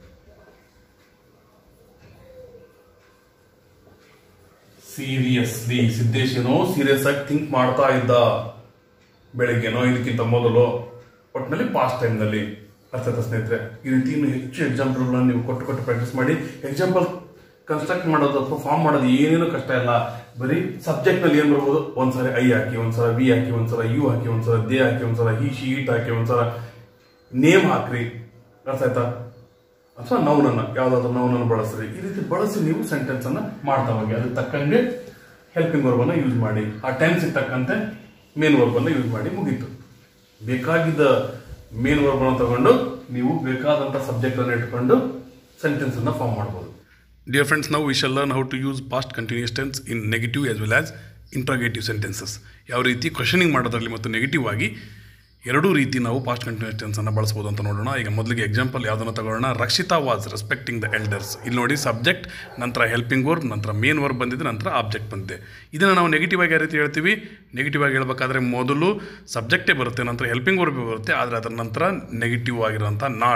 seriously Siddesh ಏನೋ ಸೀರಿಯಸ್ ಆಗಿ ಥಿಂಕ್ ಮಾಡ್ತಾ ಇದ್ದ ಬೆಳಗ್ಗೆನೋ ಇದಕ್ಕಿಂತ ಮೊದಲು ಒಟ್ಟಿನಲ್ಲಿ ಪಾಸ್ಟ್ ಟೈಮ್ನಲ್ಲಿ ಅರ್ಥಾತ್ ಸ್ನೇಹಿತರೆ ಈ ರೀತಿ ಇನ್ನು ಹೆಚ್ಚು ಎಕ್ಸಾಂಪಲ್ಗಳನ್ನ ನೀವು ಕೊಟ್ಟು ಕೊಟ್ಟು ಪ್ರಾಕ್ಟೀಸ್ ಮಾಡಿ ಎಕ್ಸಾಂಪಲ್ ಕನ್ಸ್ಟ್ರಕ್ಟ್ ಮಾಡೋದು ಅಥವಾ ಫಾರ್ಮ್ ಮಾಡೋದು ಏನೇನು ಕಷ್ಟ ಇಲ್ಲ ಬರೀ ಸಬ್ಜೆಕ್ಟ್ ನಲ್ಲಿ ಏನ್ ಬರ್ಬೋದು ಒಂದ್ಸಲ ಐ ಹಾಕಿ ಒಂದ್ಸಲ ವಿ ಹಾಕಿ ಒಂದ್ಸಲ ಯು ಹಾಕಿ ಒಂದ್ಸಲ ದೇ ಹಾಕಿ ಒಂದ್ಸಲ ಹಿ ಶಿ ಇಟ್ ಹಾಕಿ ಒಂದ್ಸಲ ನೇಮ್ ಹಾಕ್ರಿ ಅರ್ಥ ಆಯ್ತಾ ಅಥವಾ ನೌನನ್ನ ಯಾವ್ದಾದ್ರು ನೌನನ್ನು ಬಳಸ್ರಿ ಈ ರೀತಿ ಬಳಸಿ ನೀವು ಸೆಂಟೆನ್ಸ್ ಅನ್ನ ಮಾಡ್ತಾ ಹೋಗಿ ಅದಕ್ಕೆ ತಕ್ಕಂಗೆ ಹೆಲ್ಪಿಂಗ್ ವರ್ಬ್ ಅನ್ನ ಯೂಸ್ ಮಾಡಿ ಆ ಟೆನ್ಸ್ ತಕ್ಕಂತೆ ಮೇನ್ ವರ್ಬ್ ಅನ್ನ ಯೂಸ್ ಮಾಡಿ ಮುಗೀತು ಬೇಕಾಗಿದ್ದ ಮೇನ್ ವರ್ಬ್ ಅನ್ನು ತಗೊಂಡು ನೀವು ಬೇಕಾದಂತ ಸಬ್ಜೆಕ್ಟ್ ಅನ್ನು ಇಟ್ಕೊಂಡು ಸೆಂಟೆನ್ಸ್ ಅನ್ನ ಫಾರ್ಮ್ ಮಾಡಬಹುದು Dear friends, now we shall learn how to use past continuous tense in negative as well as interrogative sentences. ಯಾವ ರೀತಿ ಕ್ವಶನಿಂಗ್ ಮಾಡೋದ್ರಲ್ಲಿ ಮತ್ತು ನೆಗೆಟಿವ್ ಆಗಿ ಎರಡೂ ರೀತಿ ನಾವು ಪಾಸ್ಟ್ ಕಂಟಿನ್ಯೂಸ್ ಟೆನ್ಸನ್ನು ಬಳಸ್ಬೋದು ಅಂತ ನೋಡೋಣ ಈಗ ಮೊದಲಿಗೆ ಎಕ್ಸಾಂಪಲ್ ಯಾವುದನ್ನು ತಗೊಳ್ಳೋಣ Rakshita was respecting the elders ಇಲ್ಲಿ ನೋಡಿ ಸಬ್ಜೆಕ್ಟ್ ನಂತರ ಹೆಲ್ಪಿಂಗ್ ವರ್ಬ್ ನಂತರ ಮೇನ್ ವರ್ಬ್ ಬಂದಿದೆ ನಂತರ ಆಬ್ಜೆಕ್ಟ್ ಬಂದಿದೆ ಇದನ್ನು ನಾವು ನೆಗೆಟಿವ್ ಆಗಿ ಯಾವ ರೀತಿ ಹೇಳ್ತೀವಿ ನೆಗೆಟಿವ್ ಆಗಿ ಹೇಳ್ಬೇಕಾದ್ರೆ ಮೊದಲು ಸಬ್ಜೆಕ್ಟೇ ಬರುತ್ತೆ ನಂತರ ಹೆಲ್ಪಿಂಗ್ ವರ್ಬ್ ಬರುತ್ತೆ ಆದರೆ ಅದರ ನಂತರ ನೆಗೆಟಿವ್ ಆಗಿರೋಂಥ ನಾಟ್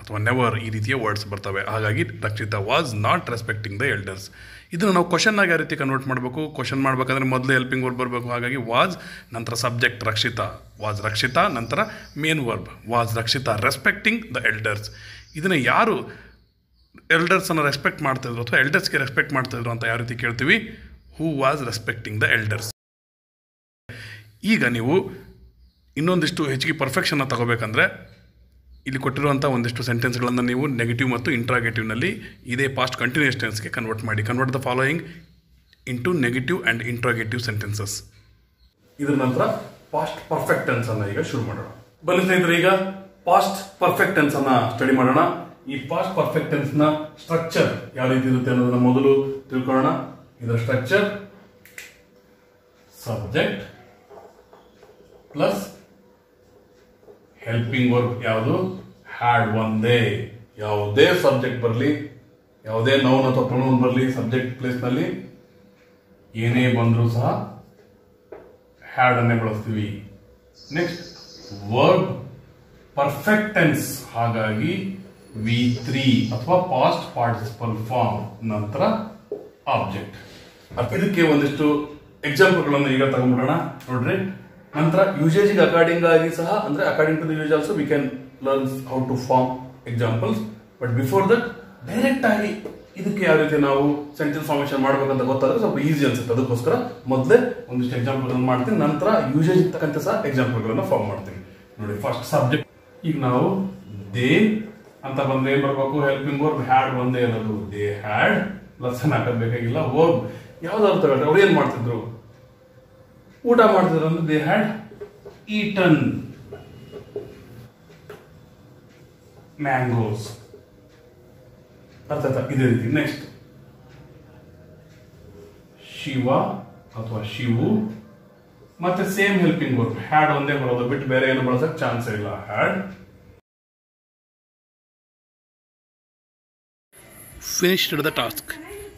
ಅಥವಾ ನೆವರ್ ಈ ರೀತಿಯ ವರ್ಡ್ಸ್ ಬರ್ತವೆ ಹಾಗಾಗಿ Rakshita was not respecting the elders ಇದನ್ನು ನಾವು ಕ್ವಶನ್ನಾಗಿ ಯಾವ ರೀತಿ ಕನ್ವರ್ಟ್ ಮಾಡಬೇಕು ಕ್ವಶನ್ ಮಾಡಬೇಕಾದ್ರೆ ಮೊದಲು ಹೆಲ್ಪಿಂಗ್ ವರ್ಬ್ ಬರಬೇಕು ಹಾಗಾಗಿ ವಾಸ್ ನಂತರ ಸಬ್ಜೆಕ್ಟ್ ರಕ್ಷಿತಾ ವಾಸ್ ರಕ್ಷಿತಾ ನಂತರ main verb was Rakshita respecting the elders ಇದನ್ನು ಯಾರು ಎಲ್ಡರ್ಸನ್ನು ರೆಸ್ಪೆಕ್ಟ್ ಮಾಡ್ತಾಯಿದ್ರು ಅಥವಾ ಎಲ್ಡರ್ಸ್ಗೆ ರೆಸ್ಪೆಕ್ಟ್ ಮಾಡ್ತಾಯಿದ್ರು ಅಂತ ಯಾವ ರೀತಿ ಕೇಳ್ತೀವಿ who was respecting the elders ಈಗ ನೀವು ಇನ್ನೊಂದಿಷ್ಟು ಹೆಚ್ಚಿಗೆ ಪರ್ಫೆಕ್ಷನ್ನ ತಗೋಬೇಕಂದ್ರೆ ಇಲ್ಲಿ ಕೊಟ್ಟಿರುವಂಥ ಒಂದಿಷ್ಟು ಸೆಂಟೆನ್ಸ್ಗಳನ್ನು ನೀವು ನೆಗೆಟಿವ್ ಮತ್ತು ಇಂಟ್ರಾಗೇಟಿವ್ನಲ್ಲಿ ಇದೇ ಪಾಸ್ಟ್ ಕಂಟಿನ್ಯೂಸ್ ಟೆನ್ಸ್ಗೆ ಕನ್ವರ್ಟ್ ಮಾಡಿ convert the following into negative and interrogative sentences ಇದ್ರ ನಂತರ ಪಾಸ್ಟ್ ಪರ್ಫೆಕ್ಟ್ ಟೆನ್ಸ್ ಅನ್ನ ಈಗ ಶುರು ಮಾಡೋಣ ಬನ್ನಿ ಸ್ನೇಹಿತರೆ ಈಗ ಪಾಸ್ಟ್ ಪರ್ಫೆಕ್ಟ್ ಟೆನ್ಸ್ ಅನ್ನ ಸ್ಟಡಿ ಮಾಡೋಣ ಈ ಪಾಸ್ಟ್ ಪರ್ಫೆಕ್ಟ್ ಟೆನ್ಸ್ ನ ಸ್ಟ್ರಕ್ಚರ್ ಯಾವ ರೀತಿ ಇರುತ್ತೆ ಅನ್ನೋದನ್ನ ಮೊದಲು ತಿಳ್ಕೊಳ್ಳೋಣ ಇದರ structure subject plus helping verb ಯಾವುದು ಹ್ಯಾಡ್ ಒಂದೇ ಯಾವುದೇ ಸಬ್ಜೆಕ್ಟ್ ಬರಲಿ ಯಾವುದೇ ನೌನ್ ಅಥವಾ ಪ್ರೊನೌನ್ ಬರಲಿ ಸಬ್ಜೆಕ್ಟ್ ಪ್ಲೇಸ್ ನಲ್ಲಿ ಏನೇ ಬಂದರೂ ಸಹ ಹ್ಯಾಡ್ ಅನ್ನೇ ಬಳಸ್ತೀವಿ ನೆಕ್ಸ್ಟ್ ವರ್ಬ್ ಪರ್ಫೆಕ್ಟ್ ಟೆನ್ಸ್ ಹಾಗಾಗಿ ವಿ ತ್ರೀ ಅಥವಾ ಪಾಸ್ಟ್ ಪಾರ್ಟಿಸಿಪಲ್ ಫಾರ್ಮ್ ನಂತರ ಆಬ್ಜೆಕ್ಟ್ ಇದಕ್ಕೆ ಒಂದಿಷ್ಟು ಎಕ್ಸಾಂಪಲ್ಗಳನ್ನು ಈಗ ತಗೊಂಡ್ಬಿಡೋಣ ನೋಡ್ರಿ ನಂತರ ಯೂಸೇಜ್ಗೆ ಅಕಾರ್ಡಿಂಗ್ ಆಗಿ ಸಹ ಅಂದ್ರೆ according to the use also we can learn how to form examples but before that direct ಆಗಿ ಇದಕ್ಕೆ ಯಾವ ರೀತಿ ನಾವು ಸೆಂಟೆನ್ಸ್ ಫಾರ್ಮೇಶನ್ ಮಾಡ್ಬೇಕಂತ ಗೊತ್ತಾದ್ರೆ ಸ್ವಲ್ಪ ಈಸಿ ಅನ್ಸುತ್ತೆ ಅದಕ್ಕೋಸ್ಕರ ಮೊದಲೇ ಒಂದಿಷ್ಟು ಎಕ್ಸಾಂಪಲ್ ಮಾಡ್ತೀನಿ ನಂತರ ಯೂಸೇಜ್ ಇರ್ತಕ್ಕಂಥ ಸಹ ಎಕ್ಸಾಂಪಲ್ಗಳನ್ನ ಫಾರ್ಮ್ ಮಾಡ್ತೀನಿ ನೋಡಿ ಫಸ್ಟ್ ಸಬ್ಜೆಕ್ಟ್ ಈಗ ನಾವು ದೇ ಅಂತ ಬಂದ್ರೆ ಏನ್ ಬರ್ಬೇಕು ಹೆಲ್ಪಿಂಗ್ ವರ್ಬ್ ಹ್ಯಾಡ್ ಒಂದೇ ಅನ್ನೋದು ದೇ ಹ್ಯಾಡ್ ಪ್ಲಸ್ ಹಾಕೋದ್ ಬೇಕಾಗಿಲ್ಲ ವರ್ಬ್ ಯಾವ್ದಾದ್ರು ತಗೊಳ್ರಿ ಅವ್ರು ಏನ್ ಮಾಡ್ತಿದ್ರು ಊಟ ಮಾಡ್ತಿದ್ರು ಅಂದ್ರೆ ದೇ ಹ್ಯಾಡ್ ಈಟನ್ ಮ್ಯಾಂಗೋಸ್ ಅರ್ಥ ಆಯ್ತಾ ಇದೇ ರೀತಿ ನೆಕ್ಸ್ಟ್ ಶಿವ ಅಥವಾ ಶಿವು ಮತ್ತೆ ಸೇಮ್ ಹೆಲ್ಪಿಂಗ್ ವರ್ಬ್ ಹ್ಯಾಡ್ ಒಂದೇ ಬರೋದು ಬಿಟ್ಟು ಬೇರೆ ಏನು ಬಳಸಕ್ ಚಾನ್ಸ್ ಇಲ್ಲ ಹ್ಯಾಡ್ ಫಿನಿಶ್ಡ್ ದ ಟಾಸ್ಕ್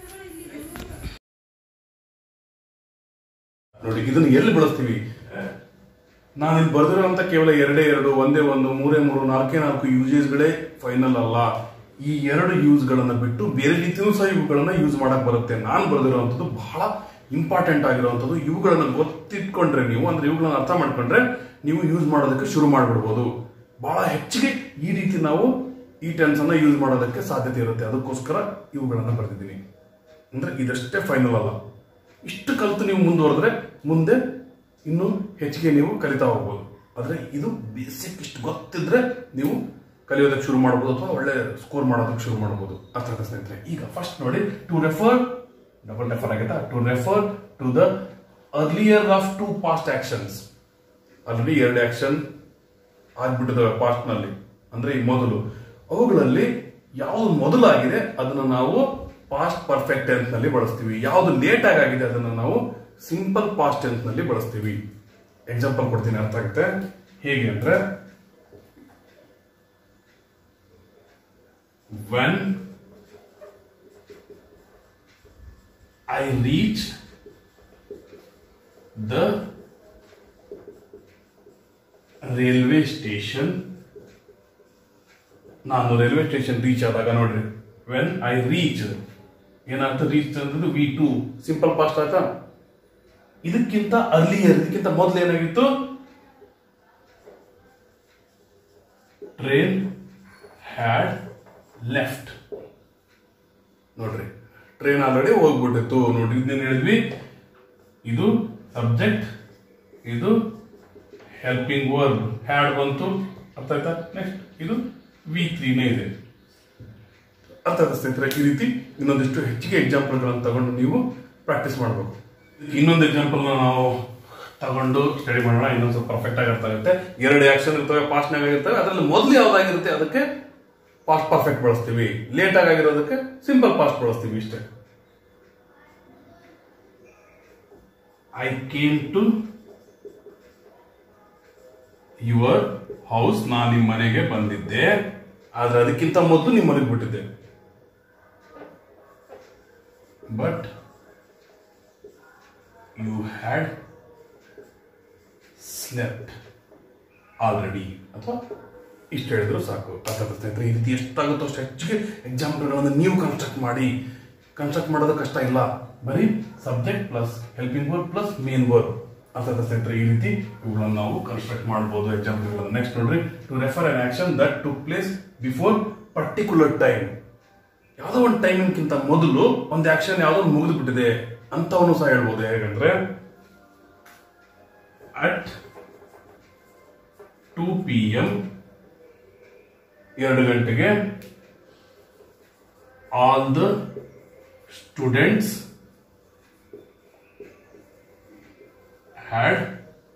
ನೋಡಿ ಇದನ್ನ ಎಲ್ಲಿ ಬಳಸ್ತೀವಿ ನಾನು ಇಲ್ಲಿ ಬರೆದಿರುವಂತ ಕೇವಲ ಎರಡೇ ಎರಡು ಒಂದೇ ಒಂದು ಮೂರೇ ಮೂರು ನಾಲ್ಕೇ ನಾಲ್ಕು ಯೂಸೇಜ್ಗಳೇ ಫೈನಲ್ ಅಲ್ಲ ಈ ಎರಡು ಯೂಸ್ ಗಳನ್ನ ಬಿಟ್ಟು ಬೇರೆ ರೀತಿಯೂ ಸಹ ಇವುಗಳನ್ನ ಯೂಸ್ ಮಾಡಕ್ ಬರುತ್ತೆ ನಾನು ಬರೆದಿರುವಂತದ್ದು ಬಹಳ ಇಂಪಾರ್ಟೆಂಟ್ ಆಗಿರುವಂತದ್ದು ಇವುಗಳನ್ನ ಗೊತ್ತಿಟ್ಕೊಂಡ್ರೆ ನೀವು ಅಂದ್ರೆ ಇವುಗಳನ್ನ ಅರ್ಥ ಮಾಡ್ಕೊಂಡ್ರೆ ನೀವು ಯೂಸ್ ಮಾಡೋದಕ್ಕೆ ಶುರು ಮಾಡ್ಬಿಡ್ಬೋದು ಬಹಳ ಹೆಚ್ಚಿಗೆ ಈ ರೀತಿ ನಾವು ಈ ಟೆನ್ಸ್ ಅನ್ನ ಯೂಸ್ ಮಾಡೋದಕ್ಕೆ ಸಾಧ್ಯತೆ ಇರುತ್ತೆ ಅದಕ್ಕೋಸ್ಕರ ಇವುಗಳನ್ನ ಬರೆದಿದ್ದೀನಿ ಅಂದ್ರೆ ಇದಷ್ಟೇ ಫೈನಲ್ ಅಲ್ಲ ಇಷ್ಟು ಕಲಿತು ನೀವು ಮುಂದುವರೆದ್ರೆ ಮುಂದೆ ಇನ್ನು ಹೆಚ್ಚಿಗೆ ನೀವು ಕಲಿತಾ ಹೋಗ್ಬೋದು ಆದ್ರೆ ಇದು ಬೇಸಿಕ್ ಇಷ್ಟು ಗೊತ್ತಿದ್ರೆ ನೀವು ಕಲಿಯೋದಕ್ಕೆ ಶುರು ಮಾಡ್ಬೋದು ಅಥವಾ ಒಳ್ಳೆ ಸ್ಕೋರ್ ಮಾಡೋದಕ್ಕೆ ಶುರು ಮಾಡ್ಬೋದು ಅರ್ಥ ಆಯ್ತಾ ಸ್ನೇಹಿತರೆ ಈಗ ಫಸ್ಟ್ ನೋಡಿ ಟು ರೆಫರ್ ಡಬಲ್ ರೆಫರ್ ಆಗಿದೆ to refer to the earlier of two past actions already ಎರಡು ಆಕ್ಷನ್ ಆಗ್ಬಿಟ್ಟಿದ್ದಾವೆ ಪಾಸ್ಟ್ ನಲ್ಲಿ ಅಂದ್ರೆ ಈ ಮೊದಲು ಅವುಗಳಲ್ಲಿ ಯಾವುದು ಮೊದಲಾಗಿದೆ ಅದನ್ನ ನಾವು ಪಾಸ್ಟ್ ಪರ್ಫೆಕ್ಟ್ ಟೆನ್ಸ್ ನಲ್ಲಿ ಬಳಸ್ತೀವಿ ಯಾವುದು ಲೇಟ್ ಆಗಿದೆ ಅದನ್ನ ನಾವು ಸಿಂಪಲ್ ಪಾಸ್ಟ್ ಟೆನ್ಸ್ ನಲ್ಲಿ ಬಳಸ್ತೀವಿ ಎಕ್ಸಾಂಪಲ್ ಕೊಡ್ತೀನಿ ಅರ್ಥ ಆಗುತ್ತೆ ಹೇಗೆ ಅಂದ್ರೆ when I reach the railway station ನಾನು ರೈಲ್ವೆ ಸ್ಟೇಷನ್ ರೀಚ್ ಆದಾಗ ನೋಡ್ರಿ ವೆನ್ ಐ ರೀಚ್ ಏನಾಗ್ತದೆ ರೀಚ್ ಅಂದ್ರೆ ವಿ ಟು ಸಿಂಪಲ್ ಪಾಸ್ಟ್ ಆಯ್ತಾ ಇದಕ್ಕಿಂತ ಅರ್ಲಿಯರ್ ಇದಕ್ಕಿಂತ ಮೊದಲು ಏನಾಗಿತ್ತು ಟ್ರೈನ್ ಹ್ಯಾಡ್ ಲೆಫ್ಟ್ ನೋಡ್ರಿ ಟ್ರೈನ್ ಆಲ್ರೆಡಿ ಹೋಗ್ಬಿಟ್ಟಿತ್ತು ನೋಡ್ರಿ ಇದನ್ನೇನು ಹೇಳಿದ್ವಿ ಇದು ಸಬ್ಜೆಕ್ಟ್ ಇದು ಹೆಲ್ಪಿಂಗ್ ವರ್ಬ್ ಹ್ಯಾಡ್ ಬಂತು ಅರ್ಥ ಆಯ್ತಾ ನೆಕ್ಸ್ಟ್ ಇದು ವಿ ತ್ರೀನೇ ಇದೆ ಅರ್ಥ ಆಯ್ತಾ ಸ್ನೇಹಿತರೆ ಈ ರೀತಿ ಇನ್ನೊಂದಿಷ್ಟು ಹೆಚ್ಚಿಗೆ ಎಕ್ಸಾಂಪಲ್ಗಳನ್ನು ತಗೊಂಡು ನೀವು ಪ್ರಾಕ್ಟೀಸ್ ಮಾಡಬೇಕು ಇನ್ನೊಂದು ಎಕ್ಸಾಂಪಲ್ ನಾವು ತಗೊಂಡು ಸ್ಟಡಿ ಮಾಡೋಣ ಇನ್ನೊಂದು ಸ್ವಲ್ಪ ಪರ್ಫೆಕ್ಟ್ ಆಗಿ ಅರ್ಥ ಆಗುತ್ತೆ ಎರಡು ಆಕ್ಷನ್ ಇರ್ತವೆ ಪಾಸ್ಟ್ ನಾಗ ಇರ್ತವೆ ಅದರಲ್ಲಿ ಮೊದಲು ಯಾವ್ದಾಗಿರುತ್ತೆ ಅದಕ್ಕೆ ಪಾಸ್ಟ್ ಪರ್ಫೆಕ್ಟ್ ಬಳಸ್ತೀವಿ ಲೇಟ್ ಆಗಿರೋದಕ್ಕೆ ಸಿಂಪಲ್ ಪಾಸ್ಟ್ ಬಳಸ್ತೀವಿ ಇಷ್ಟೇ I came to your house ನಾನು ನಿಮ್ಮ ಮನೆಗೆ ಬಂದಿದ್ದೆ ಆದ್ರೆ ಅದಕ್ಕಿಂತ ಮೊದಲು ನಿಮ್ಮ ಮನೆಗೆ ಬಿಟ್ಟಿದ್ದೆ but you had slept already ಅಥವಾ ಇಷ್ಟು ಹೇಳಿದ್ರು ಸಾಕು ಅರ್ಥ ಆಯ್ತಾ ಸ್ನೇಹಿತರೆ ಈ ರೀತಿ ಎಷ್ಟಾಗುತ್ತೋ ಅಷ್ಟು ಹೆಚ್ಚಿಗೆ ಎಕ್ಸಾಂಪಲ್ಗಳನ್ನು ನೀವು ಕನ್ಸ್ಟ್ರಕ್ಟ್ ಮಾಡಿ ಕನ್ಸ್ಟ್ರಕ್ಟ್ ಮಾಡೋದು ಕಷ್ಟ ಇಲ್ಲ ಬರೀ subject plus helping work plus main work ಅರ್ಥ ಆಯ್ತಾ ಸ್ನೇಹಿತರೆ ಈ ರೀತಿ ಇವುಗಳನ್ನು ನಾವು ಕನ್ಸ್ಟ್ರಕ್ಟ್ ಮಾಡ್ಬೋದು ಎಕ್ಸಾಂಪಲ್ಗಳನ್ನು ನೆಕ್ಸ್ಟ್ ನೋಡ್ರಿ to refer an action that to place before particular time ಯಾವುದೋ ಒಂದು ಟೈಮಿಂಗ್ಕಿಂತ ಮೊದಲು ಒಂದು ಆಕ್ಷನ್ ಯಾವುದೋ ಒಂದು ಮುಗಿದು ಬಿಟ್ಟಿದೆ ಅಂತವನು ಸಹ ಹೇಳ್ಬೋದು ಹೇಗಂದ್ರೆ ಅಟ್ ಟೂ ಪಿ ಎಂ ಎರಡು ಗಂಟೆಗೆ all the students had